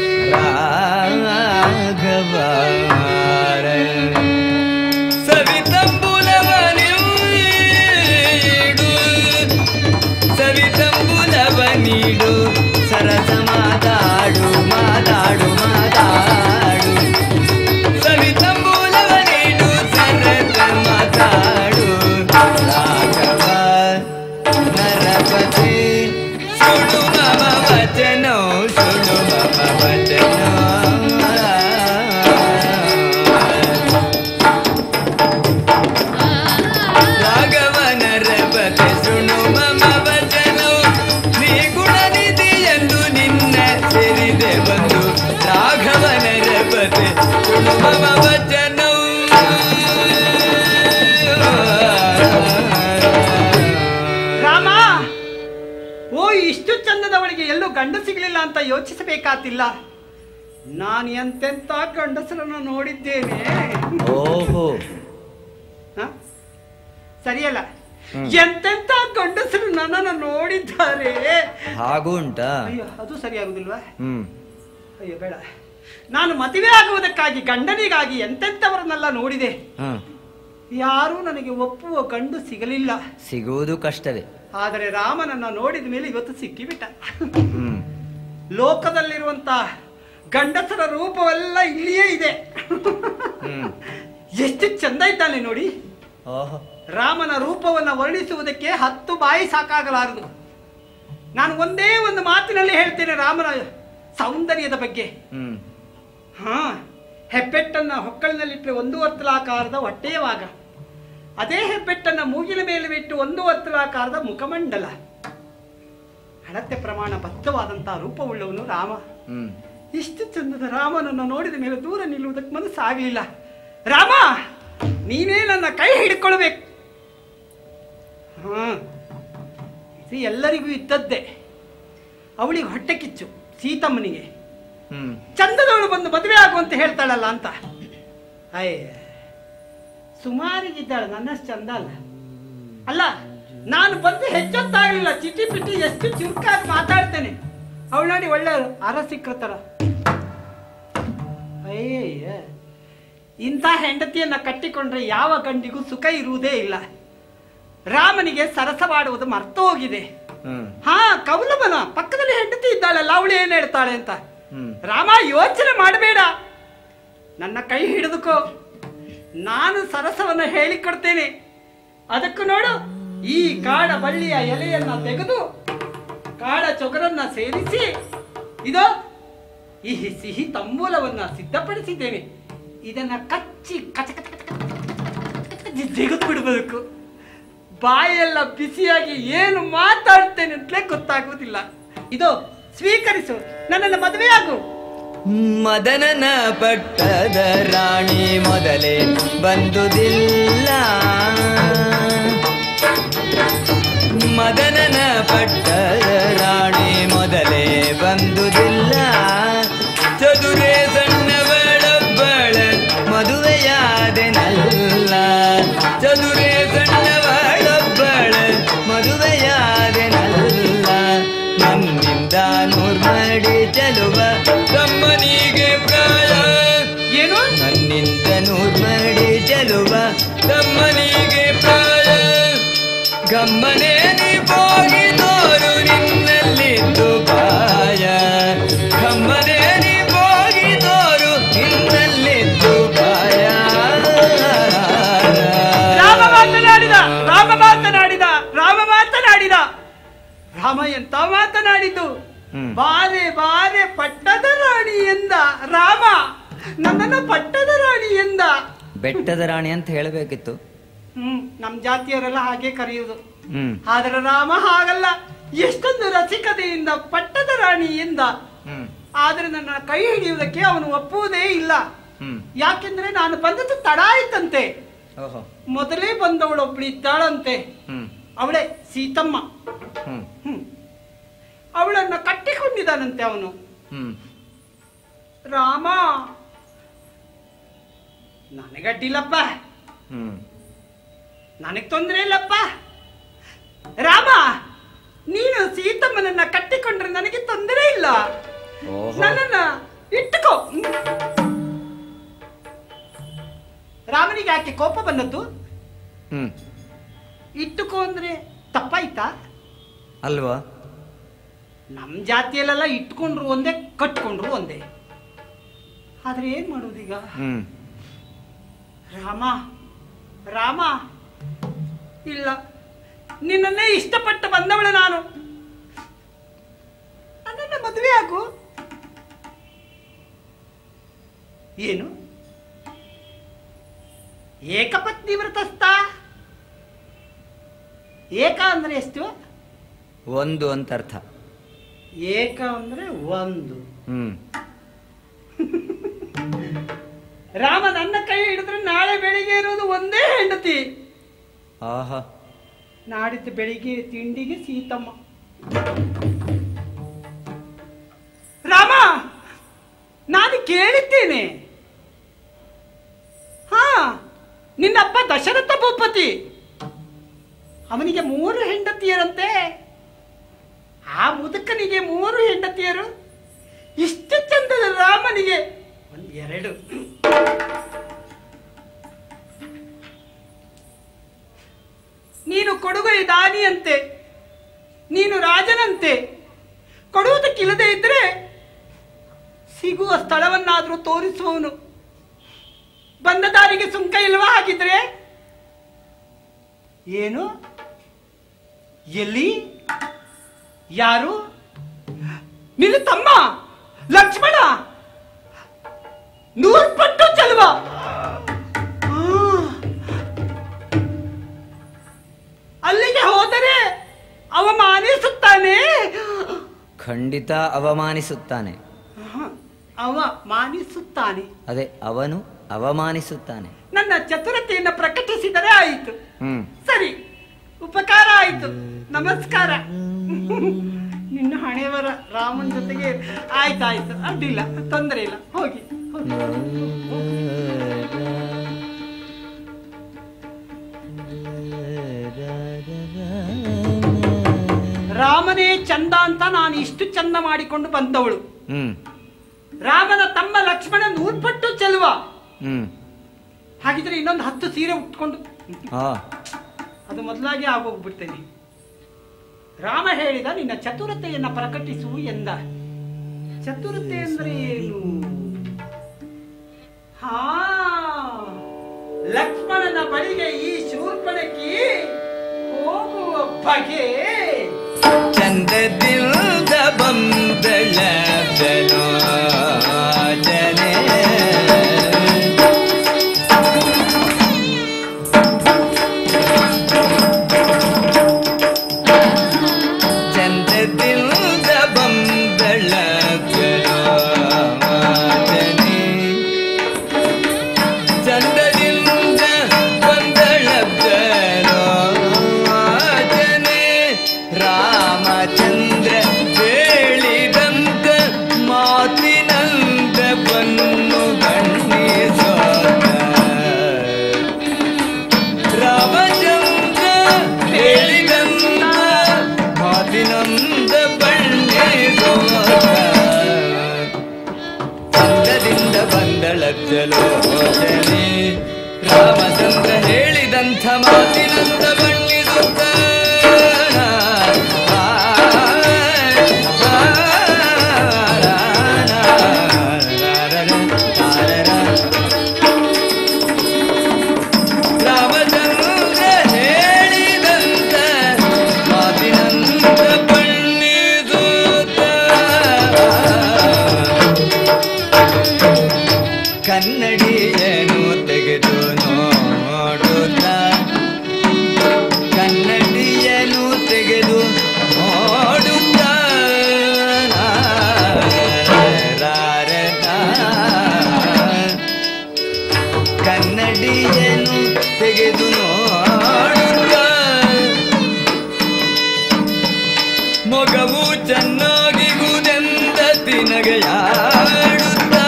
ರಾಘವ ಸವಿತಂಬುಲವ ನೀಡು ಸವಿತಂಬುಲವ ನೀಡು ಸರಸ ಮಾತಾಡು ಮಾತಾಡು ಮಾತಾಡು ಸವಿತಂಬುಲವ ನೀಡು ಸರಸ ಮಾತಾಡು ರಾಘವ ನರಪತಿ ಸುಡು ಮಮ ವಚನ ಸುಡು ಮಮ ವಚನ ರಾಘವನ ರಬತೆ ಶೃಣು ಮಮ ವಚನವು ನೀ ಗುಣನಿಧಿ ಎಂದು ನಿನ್ನ ಸೇರಿದೆ ಬಂದು ರಾಘವನ ರಬತೆ ಶೃಣು ಮಮ ವಚನವು ರಾಮ ಓ ಇಷ್ಟು ಚಂದದವಳಿಗೆ ಎಲ್ಲೂ ಗಂಡ ಸಿಗ್ಲಿಲ್ಲ ಅಂತ ಯೋಚಿಸಬೇಕಾತಿಲ್ಲ ನಾನು ಎಂತೆಂತ ಗಂಡಸರನ್ನು ನೋಡಿದ್ದೇನೆ ಓಹೋ ಹ? ಸರಿಯಲ್ಲ ಎಂತೆಂತ ಗಂಡಸರು ನನ್ನನ್ನು ನೋಡಿದ್ದಾರೆ ಹಾಗೂ ಉಂಟಾ ಅಯ್ಯೋ ಅದು ಸರಿಯಾಗುದಿಲ್ವಾ ಹ್ಮ್ ಅಯ್ಯೋ ಬೇಡ ನಾನು ಮದುವೆ ಆಗುವುದಕ್ಕಾಗಿ ಗಂಡನಿಗಾಗಿ ಎಂತೆಂಥವರನ್ನೆಲ್ಲ ನೋಡಿದೆ ಹ ಯಾರೂ ನನಗೆ ಒಪ್ಪುವ ಗಂಡು ಸಿಗಲಿಲ್ಲ ಸಿಗುವುದು ಕಷ್ಟವೇ ಆದರೆ ರಾಮನನ್ನ ನೋಡಿದ ಮೇಲೆ ಇವತ್ತು ಸಿಕ್ಕಿಬಿಟ್ಟ ಹ್ಮ್ ಲೋಕದಲ್ಲಿರುವಂತ ಗಂಡಸರ ರೂಪವೆಲ್ಲ ಇಲ್ಲಿಯೇ ಇದೆ ಹ್ಮ್ ಎಷ್ಟು ಚಂದ ಇದ್ದಾನೆ ನೋಡಿ ಓಹೋ ರಾಮನ ರೂಪವನ್ನು ವರ್ಣಿಸುವುದಕ್ಕೆ ಹತ್ತು ಬಾಯಿ ಸಾಕಾಗಲಾರದು ನಾನು ಒಂದೇ ಒಂದು ಮಾತಿನಲ್ಲಿ ಹೇಳ್ತೇನೆ ರಾಮನ ಸೌಂದರ್ಯದ ಬಗ್ಗೆ ಹ್ಮ್ ಹಾ ಹೆಬ್ಬೆಟ್ಟನ್ನ ಹೊಕ್ಕಳಿನಲ್ಲಿಟ್ಟರೆ ಒಂದು ವರ್ತಲಾಕಾರದ ಹೊಟ್ಟೆಯ ಭಾಗ ಅದೇ ಹೆಬ್ಬೆಟ್ಟನ್ನ ಮೂಗಿನ ಮೇಲೆ ಬಿಟ್ಟು ಒಂದು ವರ್ತಲಾಕಾರದ ಮುಖಮಂಡಲ ಹಳತೆ ಪ್ರಮಾಣ ಬದ್ಧವಾದಂತಹ ರೂಪವುಳ್ಳವನು ರಾಮ ಹ್ಮ್ ಇಷ್ಟು ಚಂದದ ರಾಮನನ್ನು ನೋಡಿದ ಮೇಲೆ ದೂರ ನಿಲ್ಲುವುದಕ್ಕೆ ಮನಸ್ಸಾಗಲಿಲ್ಲ ರಾಮ ನೀನೇ ನನ್ನ ಕೈ ಹಿಡ್ಕೊಳ್ಬೇಕು ಹಾ ಇದು ಎಲ್ಲರಿಗೂ ಇದ್ದದ್ದೇ ಅವಳಿಗೆ ಹೊಟ್ಟೆ ಕಿಚ್ಚು ಸೀತಮ್ಮನಿಗೆ ಹ್ಮ್ ಚಂದದವಳು ಬಂದು ಮದುವೆ ಆಗುವಂತ ಹೇಳ್ತಾಳಲ್ಲ ಅಂತ ಅಯ್ಯ ಸುಮಾರಿಗಿದ್ದಾಳೆ ನನ್ನಷ್ಟು ಚಂದ ಅಲ್ಲ ಅಲ್ಲ ನಾನು ಬಂದು ಹೆಚ್ಚೊತ್ತಾಗಲಿಲ್ಲ ಚಿಟಿ ಪಿಟಿ ಎಷ್ಟು ಚುರುಕಾಗಿ ಮಾತಾಡ್ತೇನೆ ಅವಳು ನೋಡಿ ಒಳ್ಳೆ ಅರಸಿಕ್ರ ಥರ ಅಯ್ಯಯ್ಯ ಇಂಥ ಹೆಂಡತಿಯನ್ನ ಕಟ್ಟಿಕೊಂಡ್ರೆ ಯಾವ ಗಂಡಿಗೂ ಸುಖ ಇರುವುದೇ ಇಲ್ಲ ರಾಮನಿಗೆ ಸರಸವಾಡುವುದು ಮರ್ತೋಗಿದೆ ಹ್ಮ್ ಹಾ ಕೌಲವನ ಪಕ್ಕದಲ್ಲಿ ಹೆಂಡತಿ ಇದ್ದಾಳಲ್ಲ ಅವಳು ಏನ್ ಹೇಳ್ತಾಳೆ ಅಂತ ಹ್ಮ್ ರಾಮ ಯೋಚನೆ ಮಾಡಬೇಡ ನನ್ನ ಕೈ ಹಿಡಿದುಕೋ ನಾನು ಸರಸವನ್ನ ಹೇಳಿಕೊಡ್ತೇನೆ ಅದಕ್ಕೂ ನೋಡು ಈ ಕಾಡ ಬಳ್ಳಿಯ ಎಲೆಯನ್ನ ತೆಗೆದು ಕಾಡ ಚೊಗರನ್ನ ಸೇರಿಸಿ ಇದೋ ಈ ಸಿಹಿ ತಂಬೂಲವನ್ನ ಸಿದ್ಧಪಡಿಸಿದ್ದೇನೆ ಇದನ್ನ ಕಚ್ಚಿ ಕಚ ಕಚ ಕಚ ಕಚ ಕಚ ಕಚ ಜಿಗಿದು ಬಿಡಬೇಕು ಬಾಯೆಲ್ಲ ಬಿಸಿಯಾಗಿ ಏನು ಮಾತಾಡ್ತೇನೆ ಅಂತಲೇ ಗೊತ್ತಾಗುವುದಿಲ್ಲ ಇದು ಸ್ವೀಕರಿಸು ನನ್ನನ್ನು ಮದುವೆಯಾಗು ಮದನನ ಪಟ್ಟದ ರಾಣಿ ಮೊದಲೇ ಬಂದುದಿಲ್ಲ ಮದನನ ಪಟ್ಟದ ರಾಣಿ ಮೊದಲೇ ಬಂದುದಿಲ್ಲ ಚದುರೆ ಸಣ್ಣವಳೊಬ್ಬಳ ಮದುವೆಯಾದೆನಲ್ಲ ಚದುರೆ ಸಣ್ಣವಳೊಬ್ಬಳ ಮದುವೆಯಾದೆನಲ್ಲ ನನ್ನಿಂದ ನೂರ್ಮಡಿ ಚೆಲುವ ತಮ್ಮನಿಗೆ ಪ್ರಾಯ ಏನು ನನ್ನಿಂದ ನೂರ್ಮಡಿ ಚೆಲುವ ತಮ್ಮನಿಗೆ ಪ್ರಾಯ ಗಮ್ಮನೆ ನೀ ಹೋಗಿದೋರು ನಿನ್ನಲ್ಲಿದ್ದು ಪಾಯ ಗಮ್ಮನೆ ನೀ ಹೋಗಿದೋರು ನಿನ್ನಲ್ಲಿದ್ದು ಪಾಯ ರಾಮ ಮಾತನಾಡಿದ ರಾಮ ಮಾತನಾಡಿದ ರಾಮ ಮಾತನಾಡಿದ ರಾಮ ಎಂತ ಮಾತನಾಡಿದ್ದು ಹ್ಮ್. ಬಾರೆ ಬಾರೆ ಪಟ್ಟದ ರಾಣಿ ಎಂದ ರಾಮ ನನ್ನನ್ನು ಪಟ್ಟದ ರಾಣಿ ಎಂದ ಬೆಟ್ಟದ ರಾಣಿ ಅಂತ ಹೇಳಬೇಕಿತ್ತು ಹ್ಮ್ ನಮ್ ಜಾತಿಯವರೆಲ್ಲ ಹಾಗೆ ಕರೆಯುವುದು ಹ್ಮ್ ಆದ್ರೆ ರಾಮ ಹಾಗಲ್ಲ ಎಷ್ಟೊಂದು ರಸಿಕತೆಯಿಂದ ಪಟ್ಟದ ರಾಣಿ ಎಂದ ಹ್ಮ್ ಆದ್ರೆ ನನ್ನ ಕೈ ಹಿಡಿಯುವುದಕ್ಕೆ ಅವನು ಒಪ್ಪುವುದೇ ಇಲ್ಲ ಹ್ಮ್ ಯಾಕೆಂದ್ರೆ ನಾನು ಬಂದದ್ದು ತಡ ಆಯ್ತಂತೆ ಓಹೋ ಮೊದಲೇ ಬಂದವಳೊಬ್ಳು ಇದ್ದಾಳಂತೆ ಹ್ಮ್ ಅವಳೇ ಸೀತಮ್ಮ ಹ್ಮ್ ಹ್ಮ್ ಅವಳನ್ನ ಕಟ್ಟಿಕೊಂಡಿದ್ದಾನಂತೆ ಅವನು ಹ್ಮ್ ರಾಮ ನನಗಡ್ಡಿಲ್ಲಪ್ಪ ಹ್ಮ್ ನನಗ್ ತೊಂದ್ರೆ ಇಲ್ಲಪ್ಪ ರಾಮ ನೀನು ಸೀತಮ್ಮನನ್ನ ಕಟ್ಟಿಕೊಂಡ್ರೆ ನನಗೆ ತೊಂದರೆ ಇಲ್ಲ ಓಹೋ ನನ್ನನ್ನ ಇಟ್ಟುಕೋ ರಾಮನಿಗೆ ಯಾಕೆ ಕೋಪ ಬಂದದ್ದು ಹ್ಮ್ ಇಟ್ಟುಕೋ ಅಂದ್ರೆ ತಪ್ಪಾಯ್ತಾ ಅಲ್ವಾ ನಮ್ ಜಾತಿಯಲ್ಲೆಲ್ಲ ಇಟ್ಕೊಂಡ್ರು ಒಂದೇ ಕಟ್ಕೊಂಡ್ರು ಒಂದೇ ಆದ್ರೆ ಏನ್ ಮಾಡುವುದೀಗ ಹ್ಮ್ ರಾಮ ರಾಮ ಇಲ್ಲ ನಿನ್ನನ್ನೇ ಇಷ್ಟಪಟ್ಟು ಬಂದವಳು ನಾನು ನನ್ನನ್ನ ಮದುವೆ ಆಗು ಏನು ಏಕಪತ್ನಿ ವ್ರತಸ್ಥ ಏಕ ಅಂದ್ರೆ ಎಷ್ಟು ಒಂದು ಅಂತ ಅರ್ಥ ಏಕ ಅಂದ್ರೆ ಒಂದು ಹ್ಮ್ ರಾಮ ನನ್ನ ಕೈ ಹಿಡಿದ್ರೆ ನಾಳೆ ಬೆಳಿಗ್ಗೆ ಇರೋದು ಒಂದೇ ಹೆಂಡತಿ ಆಹಾ ನಾಡಿದ್ದು ಬೆಳಿಗ್ಗೆ ತಿಂಡಿಗೆ ಸೀತಮ್ಮ ರಾಮ ನಾನು ಕೇಳಿದ್ದೇನೆ ಹಾ ನಿನ್ನಪ್ಪ ದಶರಥ ಭೂಪತಿ ಅವನಿಗೆ ಮೂರು ಹೆಂಡತಿಯರಂತೆ ಆ ಮುದುಕನಿಗೆ ಮೂರು ಹೆಂಡತಿಯರು ಇಷ್ಟು ಚಂದದ ರಾಮನಿಗೆ ಒಂದು ಎರಡು ನೀನು ಕೊಡುಗೈ ದಾನಿಯಂತೆ ನೀನು ರಾಜನಂತೆ ಕೊಡುವುದಕ್ಕಿಲ್ಲದೆ ಇದ್ರೆ ಸಿಗುವ ಸ್ಥಳವನ್ನಾದರೂ ತೋರಿಸುವವನು ಬಂದ ದಾರಿಗೆ ಸುಂಕ ಇಲ್ವಾ ಹಾಗಿದ್ರೆ ಏನು ಎಲ್ಲಿ ಯಾರು ನಿನ್ನ ತಮ್ಮ ಲಕ್ಷ್ಮಣ ನೂರ್ಪಟ್ಟು ಚಲುವ ಆ. ಅಲ್ಲಿಗೆ ಹೋದರೆ ಅವಮಾನಿಸುತ್ತಾನೆ ಖಂಡಿತ ಅವಮಾನಿಸುತ್ತಾನೆ ಅವ ಮಾನಿಸುತ್ತಾನೆ ಅದೇ ಅವನು ಅವಮಾನಿಸುತ್ತಾನೆ ನನ್ನ ಚತುರತೆಯನ್ನು ಪ್ರಕಟಿಸಿದರೆ ಆಯಿತು ಹ್ಮ್ ಸರಿ ಉಪಕಾರ ಆಯಿತು ನಮಸ್ಕಾರ ನಿನ್ನ ಹಣೆವರ ರಾಮನ್ ಜೊತೆಗೆ ಆಯ್ತಾಯ್ತು ಅಡ್ಡಿಲ್ಲ ತೊಂದರೆ ಇಲ್ಲ ಹೋಗಿ ಹೋಗಿ ರಾಮನೇ ಚಂದ ಅಂತ ನಾನು ಇಷ್ಟು ಚಂದ ಮಾಡಿಕೊಂಡು ಬಂದವಳು ಹ್ಮ್ ರಾಮನ ತಮ್ಮ ಲಕ್ಷ್ಮಣ ನೂರ್ಪಟ್ಟು ಚೆಲುವ ಹ್ಮ್ ಹಾಗಿದ್ರೆ ಇನ್ನೊಂದು ಹತ್ತು ಸೀರೆ ಉಟ್ಕೊಂಡು ಹಾ ಅದು ಮೊದಲಾಗಿ ಆಗೋಗ್ಬಿಡ್ತೇನೆ ರಾಮ ಹೇಳಿದ ನಿನ್ನ ಚತುರತೆಯನ್ನ ಪ್ರಕಟಿಸು ಎಂದ ಚತುರತೆ ಅಂದ್ರೆ ಏನು ಹಾ ಲಕ್ಷ್ಮಣನ ಬಳಿಗೆ ಈ ಶೂರ್ಪಣಕಿ ಹೋಗುವ ಬಗೆ ಚಂದದಿಂದ ಬಂದಳ ಜಲೋಚನೆ ಚಂದದಿಂದ ಬಂದಳ ಜಲೋಚನೆ ಚಂದದಿಂದ ಬಂದಳ ಜಲೋಚನೆ ರಾಮಚಂದ್ರ ಹೇಳಿದಂತ ಮಾತಿನಂದ ಬನ್ನು ಬಣ್ಣಿಸೋದ ರಾಮಚಂದ್ರ ಹೇಳಿದಂತ ಮಾತಿನಂದ ಬಣ್ಣಿಸೋದ ಚಂದದಿಂದ ಬಂದಳಜ್ಜಲೋಚನೆ ರಾಮಚಂದ್ರ ಹೇಳಿದಂಥ ಮಾತಿನಂದ ಬಣ್ಣಿಸುತ್ತ ರಾಮಚಂದ್ರ ಹೇಳಿದಂತ ಮಾತಿನಂದ ಬಣ್ಣಿಸುತ್ತ ಕನ್ನಡಿಯನು ತೆಗೆದು ನೋಡುತ್ತ ಕನ್ನಡಿಯನು ತೆಗೆದು ನೋಡುತ್ತ ರಾರತ ಕನ್ನಡಿಯನು ತೆಗೆದು ನೋಡುತ್ತ ಮೊಗವು ಚೆನ್ನಾಗಿ ಗುದೆಂದ ತಿನಗೆಯಾಡುತ್ತ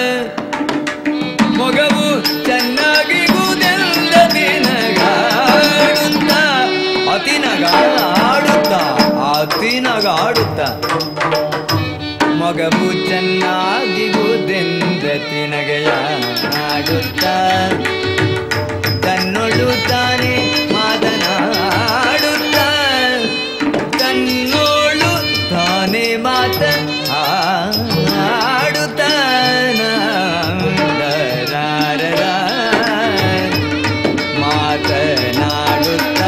ಮೊಗವು ಚೆನ್ನಾಗಿ ಗುದೆಂದ ತಿನಗಾಡುತ್ತ ಅತಿನಗಾಡುತ್ತ ಅತಿನಗಾಡುತ್ತ ಮೊಗವು ಚೆನ್ನಾಗಿ ಗುದೆಂದ ತಿನಗೆಯಾಡುತ್ತ ತನ್ನೊಳು ತಾನೇ ಮಾತನಾಡುತ್ತ ತನ್ನೋಳು ತಾನೇ ಮಾತ ಆಡುತ್ತ ಮಾತನಾಡುತ್ತ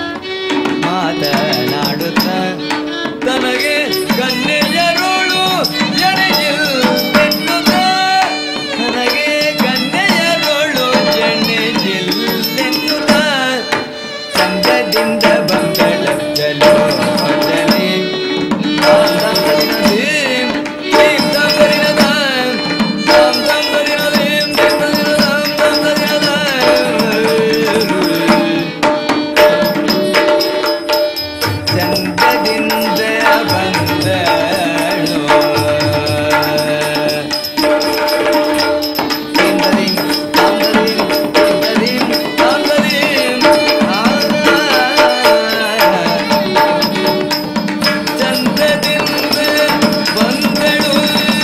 ಮಾತನಾಡುತ್ತ ತನಗೆ ಕನ್ನೆಯರೋಳು ಎಣೆಯಿಲ್ಲೆನ್ನುತ್ತ ನನಗೆ ಕನ್ನೆಯರೋಳು ಎಣೆಯಿಲ್ಲೆನ್ನುತ್ತ ಚಂದದಿಂದ ಬಂದಳ ಜಲೋಚನೆ ಚಂದದಿಂದ ಬಂದಳು ಚಂದದಿಂ ಚಂದದಿಂ ಚಂದದಿಂ ಚಂದದಿಂ ಆ ಚಂದದಿಂದ ಬಂದಳು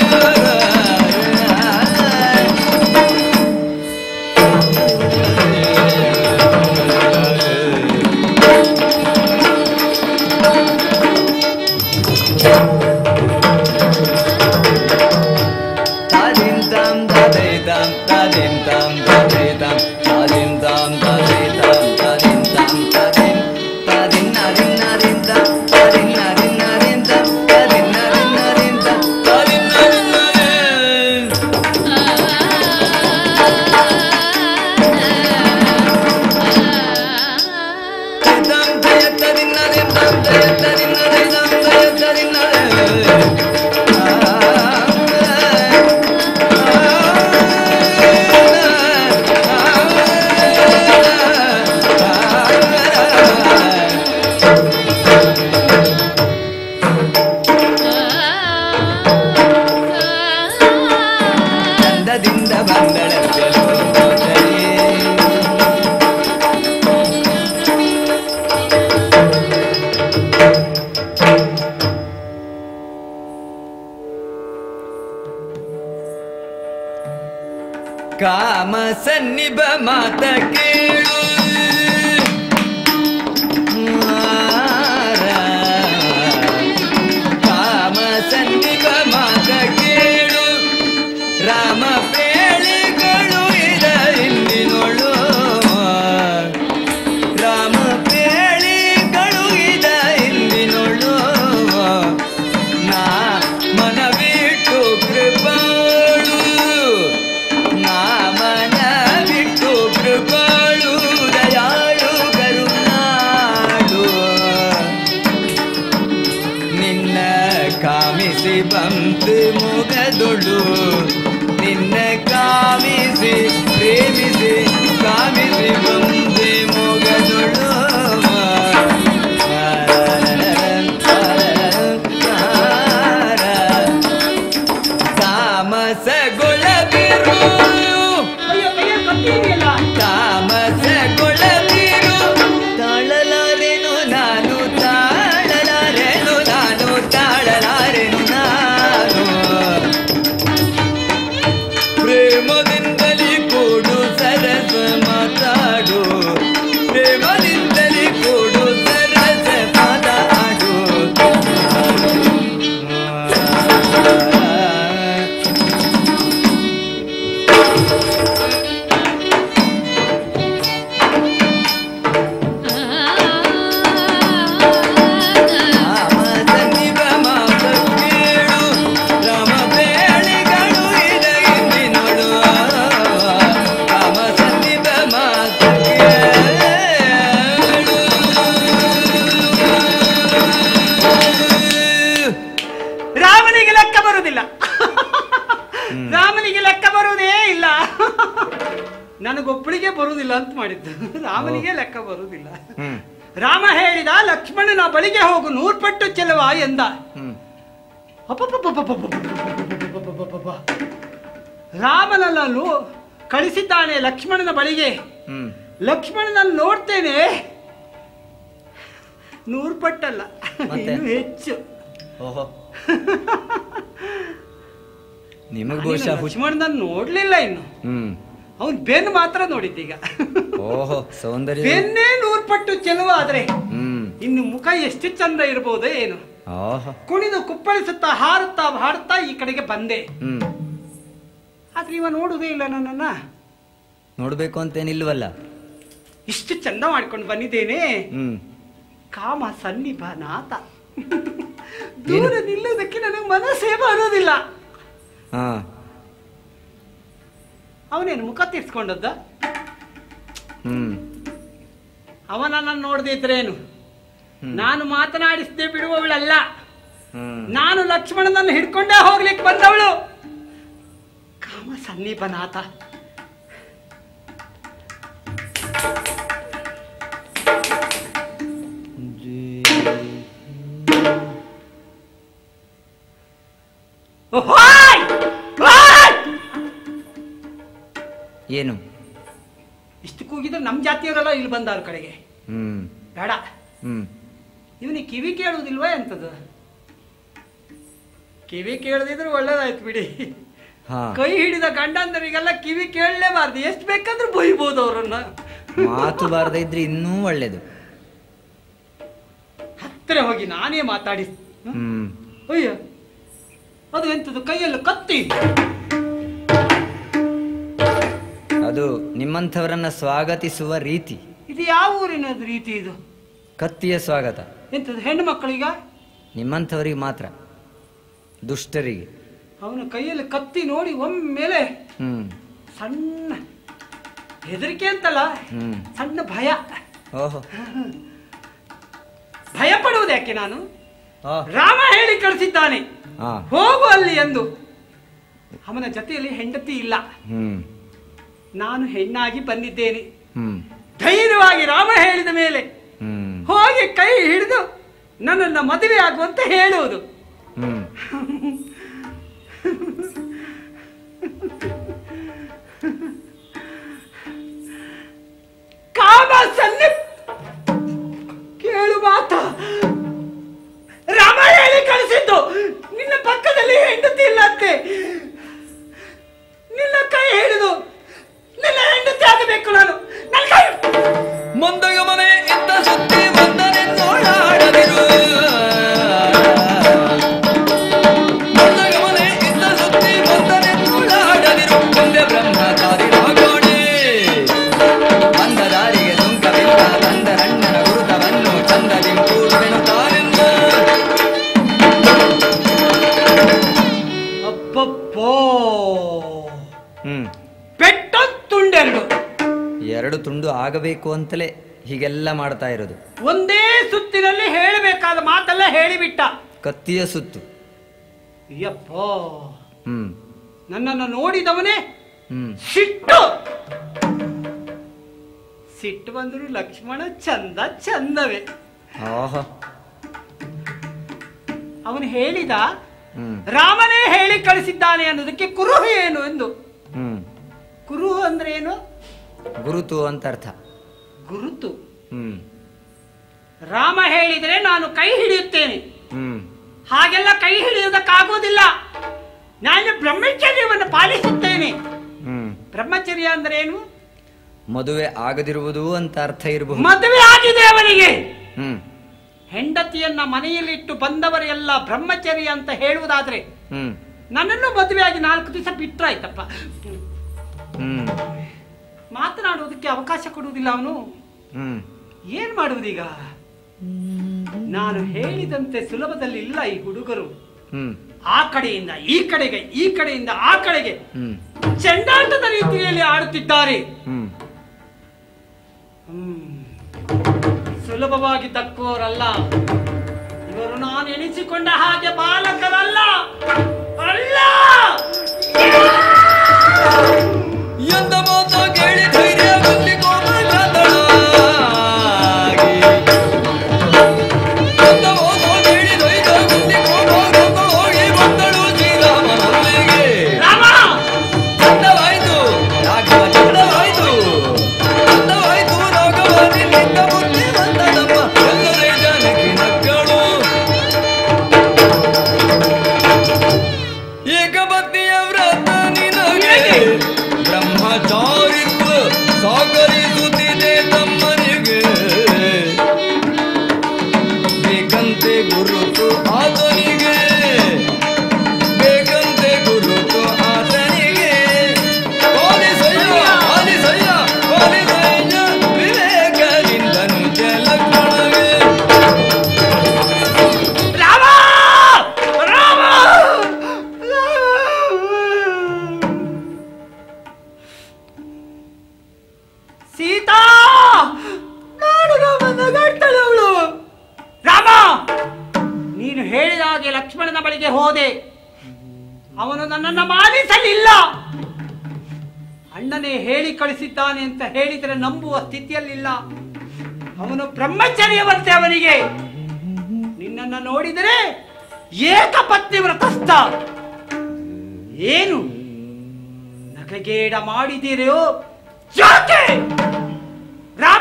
ತಾದಿಂತಾಂ ತಾದೈತಾಂ ತಾದಿಂತಾಂ ತಾದೈತಾಂ ತಾದಿಂತಾಂ ತಾದೈತಾಂ ತಾದಿಂತಾಂ ತಾದಿಂ ತಾದಿನ್ನಾದಿನ್ನಾದಿಂತಾಂ ತಾದಿನ್ನಾದಿನ್ನಾದಿಂತಾಂ ತಾದಿನ್ನಾದಿನ್ನಾದಿಂತಾಂ ತಾದಿನ್ನಾದಿನ್ನಾದಿಂ ತಾಂ ತಯತ್ತದಿನ್ನಾದಿಂತಾಂ ತಯತ್ತದಿನ್ನಾದಿದ್ದಾಂ ತಯತ್ತದಿನ್ನಾದಿಂ ಚಂದದಿಂದ ಬಂದಳ ಜಲೋಚನೆ ಕಾಮ ಸನ್ನಿಭ ಮಾತ ಕೇಳು ಕಾಮ ಸನ್ನಿಭ ಮಾತ ಕೇಳು ರಾಮ ಪೇಳಿಗಳು ಇದ ಇಂದಿನೊಳು ರಾಮ ಪೇಳಿಗಳು ಇದ ಇಂದಿನೊಳು ನಾ ಮನವಿಟ್ಟು ಕೃಪಾಳು ನಾ ಮನವಿಟ್ಟು ಕೃಪಾಳು ದಯಾಳು ಕರುಣಾಳು ನಿನ್ನ ಕಾಮಿಸಿ ಬಂತು ಮುಗದೊಳು ನಿನ್ನ ಕಾಮಿಸಿ ಪ್ರೇಮಿಸಿ ಕಾಮಿಸಿ ಬಂದೆ ಮೊಗದೊಳು ತಾಮಸಗೊಳಗಿರು ಅಯ್ಯೋ ಅಯ್ಯೋ ಕತ್ತಿ ಇದೆಯಲ್ಲ ತಾಮಸಗೊಳಗಿರು ತಾಳಲಾರೆನು ನಾನು ತಾಳಲಾರೆನು ನಾನು ತಾಳಲಾರೆನು ನಾನು ಪ್ರೇಮದಿಂದಲೇ ಕೊಡು ಸರಸ ಮಾತಾಡು ಪ್ರೇಮದಿಂದಲೇ ಕೊಡು ಸರಸ ಮಾತಾಡು ರಾಮ ಸನ್ನಿಭ ಮಾತ ಕೇಳು ರಾಮ ಬೇಳಿಗಳು ಇದ ಇಂದಿನೊಳು ರಾಮ ಸನ್ನಿಭ ಮಾತ ಕೇಳು ರಾಮನಿಗೆ ಲೆಕ್ಕ ಬರುವುದಿಲ್ಲ ರಾಮನಿಗೆ ಲೆಕ್ಕ ಬರುವುದೇ ಇಲ್ಲ ನನಗೊಬ್ಬಳಿಗೆ ಬರುವುದಿಲ್ಲ ಅಂತ ಮಾಡಿದ್ದು ರಾಮನಿಗೆ ಲೆಕ್ಕ ಬರುವುದಿಲ್ಲ ಹ್ಮ್ ರಾಮ ಹೇಳಿದ ಲಕ್ಷ್ಮಣನ ಬಳಿಗೆ ಹೋಗು ನೂರ್ಪಟ್ಟು ಚೆಲುವ ಎಂದ ಹ್ಮ್ ಅಪಪಪಪಪಪಪಪಪಪಪಪಪಪಪಪಪ. ರಾಮನನ್ನು ಕಳಿಸಿದ್ದಾನೆ ಲಕ್ಷ್ಮಣನ ಬಳಿಗೆ ಹ್ಮ್ ಲಕ್ಷ್ಮಣನನ್ನು ನೋಡ್ತೇನೆ ನೂರ್ಪಟ್ಟಲ್ಲ ಮತ್ತೆ? ಇನ್ನು ಹೆಚ್ಚು ಓಹೋ ನಿಮಗ್ ನೀನು ಬಹುಶಃ ಹುಚ್ಚ ಲಕ್ಷ್ಮಣನನ್ನು ನೋಡ್ಲಿಲ್ಲ ಇನ್ನು ಹ್ಮ್ ಅವನ್ ಬೆನ್ನು ಮಾತ್ರ ನೋಡಿದ್ದೀಗ ಓಹೋ ಸೌಂದರ್ಯ ಬೆನ್ನೇ ನೂರ್ಪಟ್ಟು ಚೆಲುವ ಆದ್ರೆ ಹ್ಮ್ ಇನ್ನು ಮುಖ ಎಷ್ಟು ಚಂದ ಇರಬಹುದೋ ಏನು ಓಹೋ ಕುಣಿದು ಕುಪ್ಪಳಿಸುತ್ತಾ ಹಾರುತ್ತಾ ಹಾಡುತ್ತಾ ಈ ಕಡೆಗೆ ಬಂದೆ ಹ್ಮ್ ಆದ್ರೆ ಇವ ನೋಡುವುದೇ ಇಲ್ಲ ನನ್ನನ್ನ ನೋಡ್ಬೇಕು ಅಂತೇನಿಲ್ವಲ್ಲ ಇಷ್ಟು ಚಂದ ಮಾಡ್ಕೊಂಡು ಬಂದಿದ್ದೇನೆ ಹ್ಮ್ ಕಾಮ ಸನ್ನಿಭ ನಾಥ ದೂರ ನಿಲ್ಲುವುದಕ್ಕೆ ನನಗೆ ಮನಸ್ಸೇ ಬರೋದಿಲ್ಲ ಹಾ ಅವನೇನು ಮುಖ ತೀರ್ಸ್ಕೊಂಡದ್ದ ಹ್ಮ್ ಅವ ನನ್ನನ್ನು ನೋಡದೇ ಇದ್ರೇನು ನಾನು ಮಾತನಾಡಿಸದೆ ಬಿಡುವವಳಲ್ಲ ಹ್ಮ್ ನಾನು ಲಕ್ಷ್ಮಣನನ್ನು ಹಿಡ್ಕೊಂಡೇ ಹೋಗ್ಲಿಕ್ಕೆ ಬಂದವಳು ಕಾಮ ಸನ್ನಿಭ ನಾಥ ಓಹೋಯ್! ಓಯ್! ಏನು ಇಷ್ಟು ಕೂಗಿದ್ರೆ ನಮ್ಮ ಜಾತಿಯವರೆಲ್ಲ ಇಲ್ಲಿ ಬಂದವ್ರ ಕಡೆಗೆ ಹ್ಮ್ ಬೇಡ ಹ್ಮ್ ಇವನಿಗೆ ಕಿವಿ ಕೇಳುವುದಿಲ್ವಾ ಎಂತದು ಕಿವಿ ಕೇಳದಿದ್ರೆ ಒಳ್ಳೇದಾಯ್ತು ಬಿಡಿ ಹಾ ಕೈ ಹಿಡಿದ ಗಂಡಂದರಿಗೆಲ್ಲ ಕಿವಿ ಕೇಳಲೇಬಾರ್ದು ಎಷ್ಟು ಬೇಕಾದ್ರೂ ಬೈಬೋದು ಅವರನ್ನ ಮಾತು ಬಾರದೇ ಇದ್ರೆ ಇನ್ನೂ ಒಳ್ಳೇದು ಹತ್ತಿರ ಹೋಗಿ ನಾನೇ ಮಾತಾಡಿ ಹ್ಮ್ ಅಯ್ಯ ಅದು ಎಂತದು ಕೈಯಲ್ಲಿ ಕತ್ತಿ ಅದು ನಿಮ್ಮಂಥವರನ್ನ ಸ್ವಾಗತಿಸುವ ರೀತಿ ಇದು ಯಾವ ಊರಿನದು ರೀತಿ ಇದು ಕತ್ತಿಯ ಸ್ವಾಗತ ಎಂತದು ಹೆಣ್ಣು ಮಕ್ಕಳಿಗ ನಿಮ್ಮಂಥವರಿಗೆ ಮಾತ್ರ ದುಷ್ಟರಿಗೆ ಅವನ ಕೈಯಲ್ಲಿ ಕತ್ತಿ ನೋಡಿ ಒಮ್ಮೆಲೆ ಹ್ಮ್ ಸಣ್ಣ ಹೆದರಿಕೆ ಅಂತಲ್ಲ ಹ್ಮ್ ಸಣ್ಣ ಭಯ ಓಹೋ ಭಯ ಪಡುವುದು ಯಾಕೆ ನಾನು ಆ, ರಾಮ ಹೇಳಿ ಕಳಿಸಿದ್ದಾನೆ ಆ, ಹೋಗು ಅಲ್ಲಿ ಎಂದು ಅವನ ಜೊತೆಯಲ್ಲಿ ಹೆಂಡತಿ ಇಲ್ಲ ಹ್ಮ್ ನಾನು ಹೆಣ್ಣಾಗಿ ಬಂದಿದ್ದೇನೆ ಹ್ಮ್ ಧೈರ್ಯವಾಗಿ ರಾಮ ಹೇಳಿದ ಮೇಲೆ ಹ್ಮ್ ಹೋಗಿ ಕೈ ಹಿಡಿದು ನನ್ನನ್ನು ಮದುವೆ ಆಗುವಂತ ಹೇಳುವುದು ಹ್ಮ್ ಕಾಮ ಸನ್ನಿ ಕೇಳು ಮಾತ ರಾಮ ಹೇಳಿ ಕಳಿಸಿದ್ದು ನಿನ್ನ ಪಕ್ಕದಲ್ಲಿ ಹೆಂಡತಿ ಇಲ್ಲಂತೆ ನಿನ್ನ ಕೈ ಹಿಡಿದು ಮಾಡಬೇಕು ಅಂತಲೇ ಹೀಗೆಲ್ಲ ಮಾಡ್ತಾ ಇರೋದು ಒಂದೇ ಸುತ್ತಿನಲ್ಲಿ ಹೇಳಬೇಕಾದ ಮಾತೆಲ್ಲ ಹೇಳಿಬಿಟ್ಟ ಕತ್ತಿಯ ಸುತ್ತು ಯಪ್ಪೋ ಹ್ಮ್ ನನ್ನನ್ನು ನೋಡಿದವನೇ ಹ್ಮ್ ಸಿಟ್ಟು ಸಿಟ್ಟು ಬಂದ್ರು ಲಕ್ಷ್ಮಣ ಚಂದ ಚಂದವೇ ಆಹಾ ಅವನು ಹೇಳಿದ ಹ್ಮ್ ರಾಮನೇ ಹೇಳಿ ಕಳಿಸಿದ್ದಾನೆ ಅನ್ನೋದಕ್ಕೆ ಕುರುಹು ಏನು ಎಂದು ಹ್ಮ್ ಕುರುಹು ಅಂದ್ರೆ ಏನು ಗುರುತು ಅಂತ ಅರ್ಥ ಗುರುತು ಹ್ಮ್ ರಾಮ ಹೇಳಿದರೆ ನಾನು ಕೈ ಹಿಡಿಯುತ್ತೇನೆ ಹ್ಮ್ ಹಾಗೆಲ್ಲ ಕೈ ಹಿಡಿಯುವುದಕ್ಕಾಗುವುದಿಲ್ಲ ನಾನು ಬ್ರಹ್ಮಚರ್ಯವನ್ನು ಪಾಲಿಸುತ್ತೇನೆ ಹ್ಮ್ ಬ್ರಹ್ಮಚರ್ಯ ಅಂದ್ರೆ ಏನು ಮದುವೆ ಆಗದಿರುವುದು ಅಂತ ಅರ್ಥ ಇರಬಹುದು ಮದುವೆ ಆಗಿದೆ ಅವನಿಗೆ ಹ್ಮ್ ಹೆಂಡತಿಯನ್ನ ಮನೆಯಲ್ಲಿಟ್ಟು ಬಂದವರೆಲ್ಲ ಬ್ರಹ್ಮಚರ್ಯ ಅಂತ ಹೇಳುವುದಾದ್ರೆ ಹ್ಮ್ ನನ್ನನ್ನು ಮದುವೆಯಾಗಿ ನಾಲ್ಕು ದಿವಸ ಬಿಟ್ರಾಯ್ತಪ್ಪ ಹ್ಮ್ ಮಾತನಾಡುವುದಕ್ಕೆ ಅವಕಾಶ ಕೊಡುವುದಿಲ್ಲ ಅವನು ಹ್ಮ್ ಏನ್ ಮಾಡುವುದೀಗ ನಾನು ಹೇಳಿದಂತೆ ಸುಲಭದಲ್ಲಿ ಇಲ್ಲ ಈ ಹುಡುಗರು ಹ್ಮ್ ಆ ಕಡೆಯಿಂದ ಈ ಕಡೆಗೆ ಈ ಕಡೆಯಿಂದ ಆ ಕಡೆಗೆ ಹ್ಮ್ ಚೆಂಡಾಟದ ರೀತಿಯಲ್ಲಿ ಆಡುತ್ತಿದ್ದಾರೆ ಹ್ಮ್ ಹ್ಮ್. ಸುಲಭವಾಗಿ ದಕ್ಕುವವರಲ್ಲ ಇವರು ನಾನು ಎನಿಸಿಕೊಂಡ ಹಾಗೆ ಬಾಲಕರಲ್ಲ ಅಲ್ಲ ಎಂದ ಮಾತ ಕೇಳಿ ಧೈರ್ಯ ಬಂದಿ ಕೋಮಲದಳಾಗಿ. ಎಂದ ಮಾತ ಕೇಳಿ ಧೈರ್ಯ ಬಂದಿ ಕೋಮಲದಳಾಗಿ ಬಂದಳು ಶ್ರೀರಾಮನಲ್ಲಿಗೆ. ರಾಮ ಚಂದವಾಯ್ತು ರಾಘವ ಚಂದವಾಯ್ತು ಚಂದವಾಯ್ತು ರಾಘವ ನಿನ್ನಿಂದ ಬುದ್ಧಿ ಬಂದದಮ್ಮ ಎಲ್ಲರೇ ಜಾನಕಿ ಮಕ್ಕಳು ಏಕಪತ್ನಿಯ ವ್ರತ ನಿನಗೆ ಬ್ರಹ್ಮಚಾರಿತ್ವ ಸಾಗರಿಸುತ್ತಿದೆ ತಮ್ಮನಿಗೆ ಬೇಕಂತೆ ಗುರುತು ಆತನಿಗೆ ಬೇಕಂತೆ ಗುರುತು ಆತನಿಗೆ ಪಾಲಿಸಯ್ಯ ಪಾಲಿಸಯ್ಯ ಪಾಲಿಸಯ್ಯ ವಿವೇಕದಿಂದನು ಜಲಕ್ಷಣವೇ ರಾಮ ರಾಮ ಸೀತಾ ನಾನು ರಾಮನ ಗಂಟಲವಳು ರಾಮ ನೀನು ಹೇಳಿದ ಹಾಗೆ ಲಕ್ಷ್ಮಣನ ಬಳಿಗೆ ಹೋದೆ ಅವನು ನನ್ನನ್ನು ಮಾನಿಸಲಿಲ್ಲ ಅಣ್ಣನೇ ಹೇಳಿ ಕಳಿಸಿದ್ದಾನೆ ಅಂತ ಹೇಳಿದರೆ ನಂಬುವ ಸ್ಥಿತಿಯಲ್ಲಿಲ್ಲ ಅವನು ಬ್ರಹ್ಮಚರ್ಯವಂತೆ ಅವನಿಗೆ ನಿನ್ನನ್ನ ನೋಡಿದರೆ ಏಕಪತ್ನಿ ವ್ರತಸ್ಥ ಏನು ನಗಗೇಡ ಮಾಡಿದಿರೋ ಯಾಕೆ ರಾಮ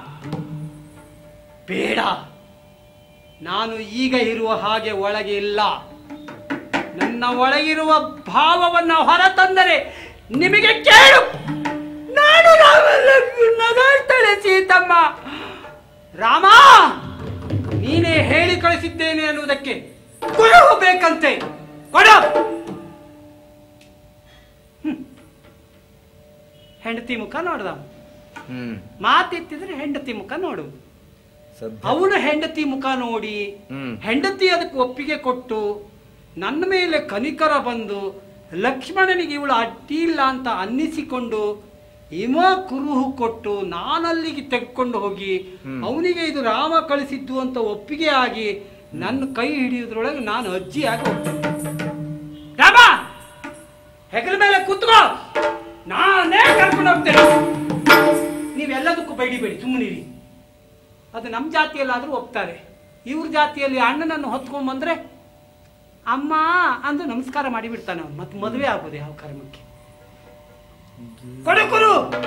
ಬೇಡ ನಾನು ಈಗ ಇರುವ ಹಾಗೆ ಒಳಗೆ ಇಲ್ಲ ನನ್ನ ಒಳಗಿರುವ ಭಾವವನ್ನು ಹೊರತಂದರೆ ನಿಮಗೆ ಕೇಳು ನಾನು ರಾಮನನ್ನು ನಗಾಡ್ತಾಳೆ ಸೀತಮ್ಮ ರಾಮ ನೀನೇ ಹೇಳಿ ಕಳಿಸಿದ್ದೇನೆ ಅನ್ನುವುದಕ್ಕೆ ಕುರುಹು ಬೇಕಂತೆ ಕೊಡ ಹ್ಮ್. ಹೆಂಡತಿ ಮುಖ ನೋಡ್ದ ಹ್ಮ್ ಮಾತೆತ್ತಿದ್ರೆ ಹೆಂಡತಿ ಮುಖ ನೋಡು ಸಭ್ಯ ಅವನು ಹೆಂಡತಿ ಮುಖ ನೋಡಿ ಹ್ಮ್. ಹೆಂಡತಿ ಅದಕ್ಕೆ ಒಪ್ಪಿಗೆ ಕೊಟ್ಟು ನನ್ನ ಮೇಲೆ ಕನಿಕರ ಬಂದು ಲಕ್ಷ್ಮಣನಿಗೆ ಇವಳು ಅಡ್ಡಿ ಇಲ್ಲ ಅಂತ ಅನ್ನಿಸಿಕೊಂಡು ಹಿಮ ಕುರುಹು ಕೊಟ್ಟು ನಾನಲ್ಲಿಗೆ ತೆಗೆದುಕೊಂಡು ಹೋಗಿ ಅವನಿಗೆ ಇದು ರಾಮ ಕಳಿಸಿದ್ದು ಅಂತ ಒಪ್ಪಿಗೆ ಆಗಿ ನನ್ನ ಕೈ ಹಿಡಿಯೋದ್ರೊಳಗೆ ನಾನು ಅಜ್ಜಿಯಾಗಿ ಹೋಗ್ತೇನೆ ರಾಮ ಹೆಗಲ ಮೇಲೆ ಕೂತ್ಕೋ ನಾನೇ ಕರ್ಕೊಂಡು ಹೋಗ್ತೇನೆ ನೀವೆಲ್ಲದಕ್ಕೂ ಬೈಡಿಬೇಡಿ ಸುಮ್ಮನಿರಿ ಅದು ನಮ್ಮ ಜಾತಿಯಲ್ಲಾದರೂ ಒಪ್ತಾರೆ ಇವ್ರ ಜಾತಿಯಲ್ಲಿ ಅಣ್ಣನನ್ನು ಹೊತ್ಕೊಂಡ್ ಬಂದ್ರೆ ಅಮ್ಮ ಅಂದು ನಮಸ್ಕಾರ ಮಾಡಿ ಬಿಡ್ತಾನೆ ಅವನು ಮತ್ತೆ ಮದುವೆ ಆಗೋದು ಯಾವ ಕರ್ಮಕ್ಕೆ ಕೊಡುಕುರು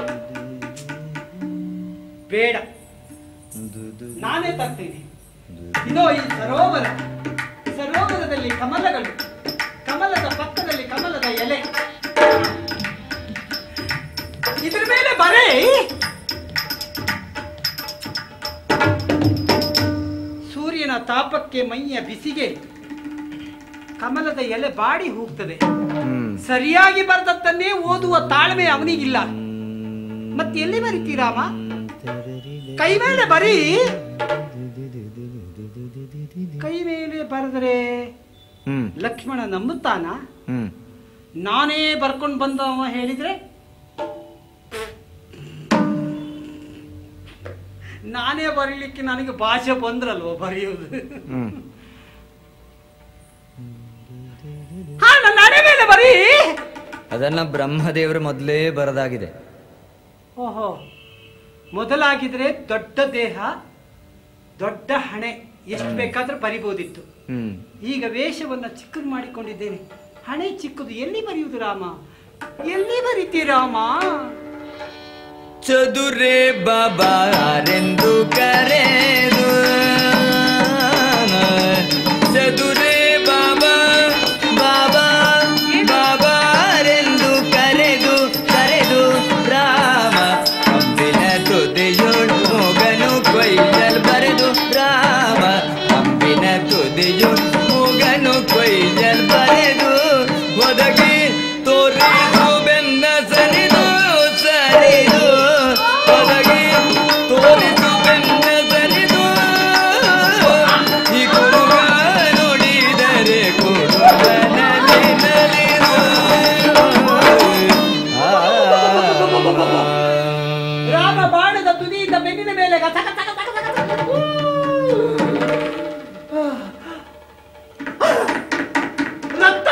ಬೇಡ ನಾನೇ ತರ್ತೀನಿ ಇದೋ ಈ ಸರೋವರ ಸರೋವರದಲ್ಲಿ ಕಮಲಗಳು ಕಮಲದ ಪಕ್ಕದಲ್ಲಿ ಕಮಲದ ಎಲೆ ಇದ್ರ ಮೇಲೆ ಬರೇ ಸೂರ್ಯನ ತಾಪಕ್ಕೆ ಮೈಯ ಬಿಸಿಗೆ ಕಮಲದ ಎಲೆ ಬಾಡಿ ಹೋಗ್ತದೆ ಹ್ಮ್ ಸರಿಯಾಗಿ ಬರೆದದ್ದನ್ನೇ ಓದುವ ತಾಳ್ಮೆ ಅವನಿಗಿಲ್ಲ ಮತ್ತೆ ಎಲ್ಲಿ ಬರಿತೀರಾಮ ಕೈ ಮೇಲೆ ಬರೀ ಕೈ ಮೇಲೆ ಬರೆದರೆ ಹ್ಮ್ ಲಕ್ಷ್ಮಣ ನಂಬುತ್ತಾನ ಹ್ಮ್ ನಾನೇ ಬರ್ಕೊಂಡು ಬಂದವ ಹೇಳಿದ್ರೆ ನಾನೇ ಬರೀಲಿಕ್ಕೆ ನನಗೆ ಭಾಷೆ ಬಂದ್ರಲ್ವ ಬರೆಯುವುದು ಹ್ಮ್ ಹಾ ನನ್ನ ಹಣೆ ಮೇಲೆ ಬರೀ ಅದನ್ನ ಬ್ರಹ್ಮದೇವರು ಮೊದಲೇ ಬರದಾಗಿದೆ ಓಹೋ ಮೊದಲಾಗಿದ್ರೆ ದೊಡ್ಡ ದೇಹ ದೊಡ್ಡ ಹಣೆ ಎಷ್ಟು ಬೇಕಾದ್ರೂ ಬರಿಬೋದಿತ್ತು ಹ್ಮ್ ಈಗ ವೇಷವನ್ನ ಚಿಕ್ಕದು ಮಾಡಿಕೊಂಡಿದ್ದೇನೆ ಹಣೆ ಚಿಕ್ಕದು ಎಲ್ಲಿ ಬರೆಯುವುದು ರಾಮ ಎಲ್ಲಿ ಬರೀತಿ ರಾಮ ಚದುರೆ ಬಾಬಾರೆಂದು ಕರೆದು ಚದುರೆ ಬಾಬಾ ಬಾಬಾ ಬಾಬಾರೆಂದು ಕರೆದು ಕರೆದು ರಾಮ ಅಂಬಿನ ತುದಿಯೋಳು ಮೂಗನು ಕೊಯ್ಯಲ್ ಬರೆದು ರಾಮ ಅಂಬಿನ ತುದಿಯೋಳು ಮೂಗನು ಕೊಯ್ಯಲ್ ಬರೆದು ಒದಗಿ ತೋರಿದು ಬೆನ್ನ ಸರಿದು ಸರಿದು ಒದಗಿ ತೋರಿದು ಬೆನ್ನ ಸರಿದು ಈ ಕುರುಗ ನೋಡಿದರೆ ಕುರುಗನಲ್ಲಿ ನಲಿದು ರಾಮ ಬಾಣದ ತುದಿಯಿಂದ ಬೆನ್ನಿನ ಮೇಲೆ ಗ- ತಕ ತಕ ತಕ ತಕ ತಕ. ರಕ್ತ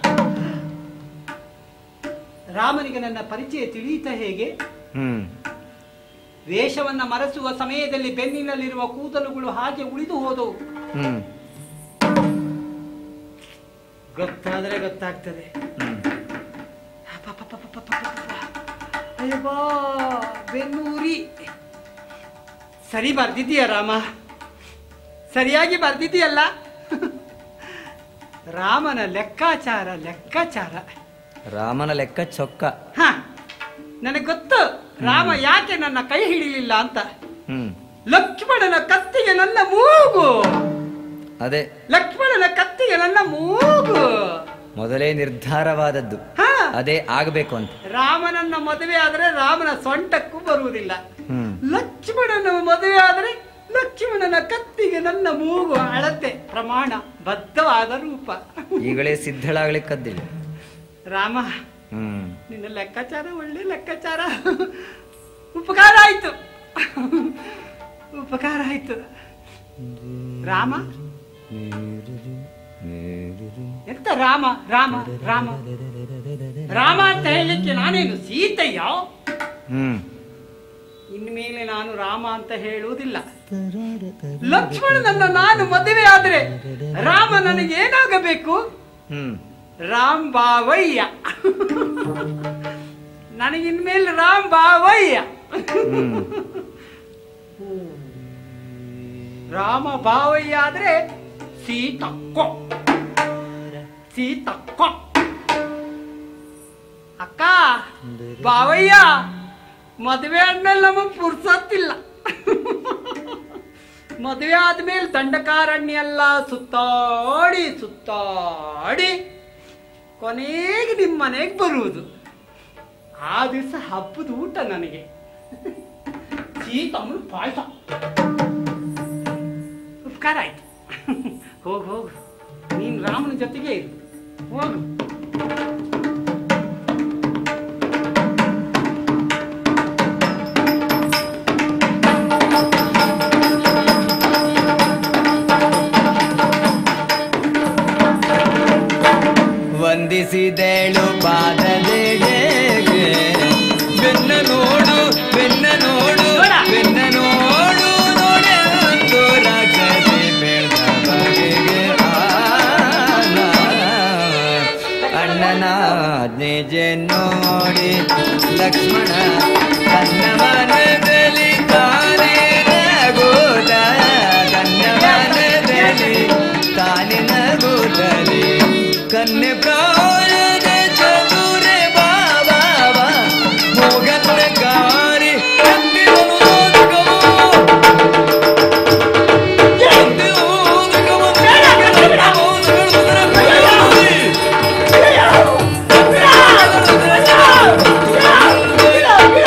ರಾಮನಿಗೆ ನನ್ನ ಪರಿಚಯ ತಿಳಿಯಿತ ಹೇಗೆ ಹ್ಮ್ ವೇಷವನ್ನ ಮರೆಸುವ ಸಮಯದಲ್ಲಿ ಬೆನ್ನಿನಲ್ಲಿರುವ ಕೂದಲುಗಳು ಹಾಗೆ ಉಳಿದು ಹೋದವು ಹ್ಮ್ ಗೊತ್ತಾದ್ರೆ ಗೊತ್ತಾಗ್ತದೆ ಹ್ಮ್ ಅಯ್ಯಬ್ಬಾ ಬೆನ್ನೂರಿ ಸರಿ ಬರ್ದಿದ್ದೀಯ ರಾಮ ಸರಿಯಾಗಿ ಬರ್ದಿದ್ದೀಯಲ್ಲ ರಾಮನ ಲೆಕ್ಕಾಚಾರ ಲೆಕ್ಕಾಚಾರ ರಾಮನ ಲೆಕ್ಕ ಚೊಕ್ಕ ಹ ನನಗೆ ಗೊತ್ತು ರಾಮ ಯಾಕೆ ನನ್ನ ಕೈ ಹಿಡಿಲಿಲ್ಲ ಅಂತ ಹ್ಮ್ ಲಕ್ಷ್ಮಣನ ಕತ್ತಿಗೆ ನನ್ನ ಮೂಗು ಅದೇ ಲಕ್ಷ್ಮಣನ ಕತ್ತಿಗೆ ನನ್ನ ಮೂಗು ಮೊದಲೇ ನಿರ್ಧಾರವಾದದ್ದು ಹ ಅದೇ ಆಗ್ಬೇಕು ಅಂತ ರಾಮನನ್ನ ಮದುವೆ ಆದರೆ ರಾಮನ ಸೊಂಟಕ್ಕೂ ಬರುವುದಿಲ್ಲ ಹ್ಮ್ ಲಕ್ಷ್ಮಣನ ಮದುವೆ ಆದರೆ ಲಕ್ಷ್ಮಣನ ಕತ್ತಿಗೆ ನನ್ನ ಮೂಗು ಅಳತೆ ಪ್ರಮಾಣ ಬದ್ಧವಾದ ರೂಪ ಈಗಲೇ ಸಿದ್ಧಳಾಗ್ಲಿಕ್ಕದ್ದಿಲ್ಲ ರಾಮ ಹ್ಮ್ ನಿನ್ನ ಲೆಕ್ಕಾಚಾರ ಒಳ್ಳೆ ಲೆಕ್ಕಾಚಾರ ಉಪಕಾರ ಆಯ್ತು ಉಪಕಾರ ಆಯ್ತು ರಾಮ ಎಂತ ರಾಮ ರಾಮ ರಾಮ ರಾಮ ಅಂತ ಹೇಳಲಿಕ್ಕೆ ನಾನೇನು ಸೀತೆಯ ಹ್ಮ್ ಇನ್ಮೇಲೆ ನಾನು ರಾಮ ಅಂತ ಹೇಳುವುದಿಲ್ಲ ಲಕ್ಷ್ಮಣನನ್ನ ನಾನು ಮದುವೆ ಆದ್ರೆ ರಾಮ ನನಗೆ ಏನಾಗಬೇಕು ಹ್ಮ್ ರಾಮ್ ಬಾವಯ್ಯ ನನಗಿನ್ಮೇಲೆ ರಾಮ್ ಬಾವಯ್ಯ ಹ್ಮ್ ರಾಮ ಬಾವಯ್ಯ ಆದ್ರೆ ಸೀತಕ್ಕೊ ಸೀತಕ್ಕೊ ಅಕ್ಕ ಬಾವಯ್ಯ ಮದುವೆ ಆದ್ಮೇಲೆ ನಮಗ್ ಪುರ್ಸತ್ತಿಲ್ಲ ಮದುವೆ ಆದ್ಮೇಲೆ ದಂಡಕಾರಣ್ಯ ಎಲ್ಲ ಸುತ್ತಾಡಿ ಸುತ್ತಾಡಿ ಕೊನೆಗೆ ನಿಮ್ಮ ಮನೆಗೆ ಬರುವುದು ಆ ದಿವಸ ಹಬ್ಬದ ಊಟ ನನಗೆ ಸೀತಮ್ಮನ ಪಾಯಸ ಉಪಕಾರ ಆಯ್ತು ಹೋಗು ಹೋಗು ನೀನು ರಾಮನ ಜೊತೆಗೆ ಇರು ಹೋಗು ವಂದಿಸಿದೆಳು ಪಾದದೆಗೆ ಬೆನ್ನ ನೋಡು ಬೆನ್ನ ನೋಡು ನೋಡ. ಬೆನ್ನ ನೋಡು ನೋಡೆಂದು ರಾಕ್ಷಸಿ ಬೆಳೆದ ಬಗೆಗೆ ಆನ. ಅಣ್ಣನ ನಿಜ ನೋಡಿ ಲಕ್ಷ್ಮಣ ತನ್ನ ಮನದಲ್ಲಿ ತಾನೇ ನಗುತ್ತ ತನ್ನ ಮನದಲ್ಲಿ ತಾನೇ ನಗುತ್ತಲಿ ಕನ್ನೆ ಪ್ರಾಯದ ಚತುರೆ ಬಾಬಾ ಮೋಗನ್ನ ಗಾರಿ ಎತ್ತಿದನು ಓದುಗವು. ಎತ್ತಿ ಓದುಗವು. ಓದುಗಳು ಮುದ್ರ ಕೈಯಲ್ಲಿ.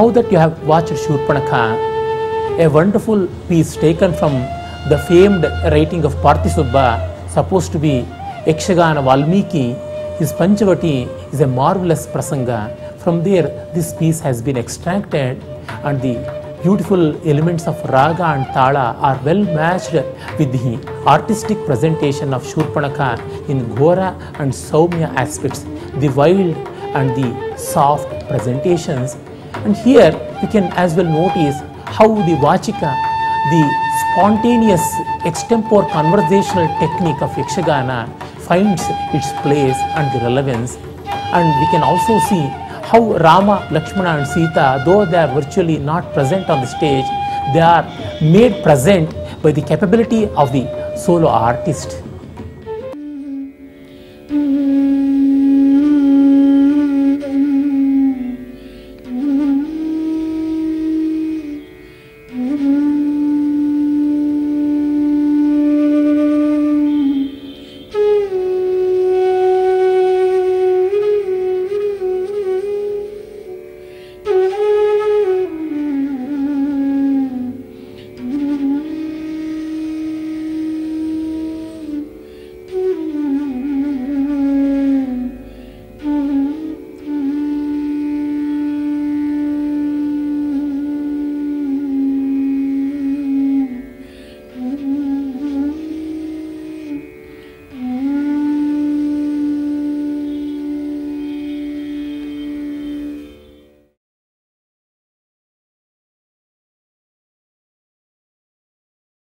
now that you have watched Shurpanakha, a wonderful piece taken from the famed writing of Parthisubba, supposed to be Yakshagana Valmiki, his Panchavati is a marvelous prasanga. From there, this piece has been extracted, and the beautiful elements of raga and tala are well matched with the artistic presentation of Shurpanakha in Ghora and Saumya aspects, the wild and the soft presentations. And here you can as well notice how the Vachika, the spontaneous extempore conversational technique of Yakshagana finds its place and the relevance. And we can also see how Rama, Lakshmana and Sita, though they are virtually not present on the stage, they are made present by the capability of the solo artist.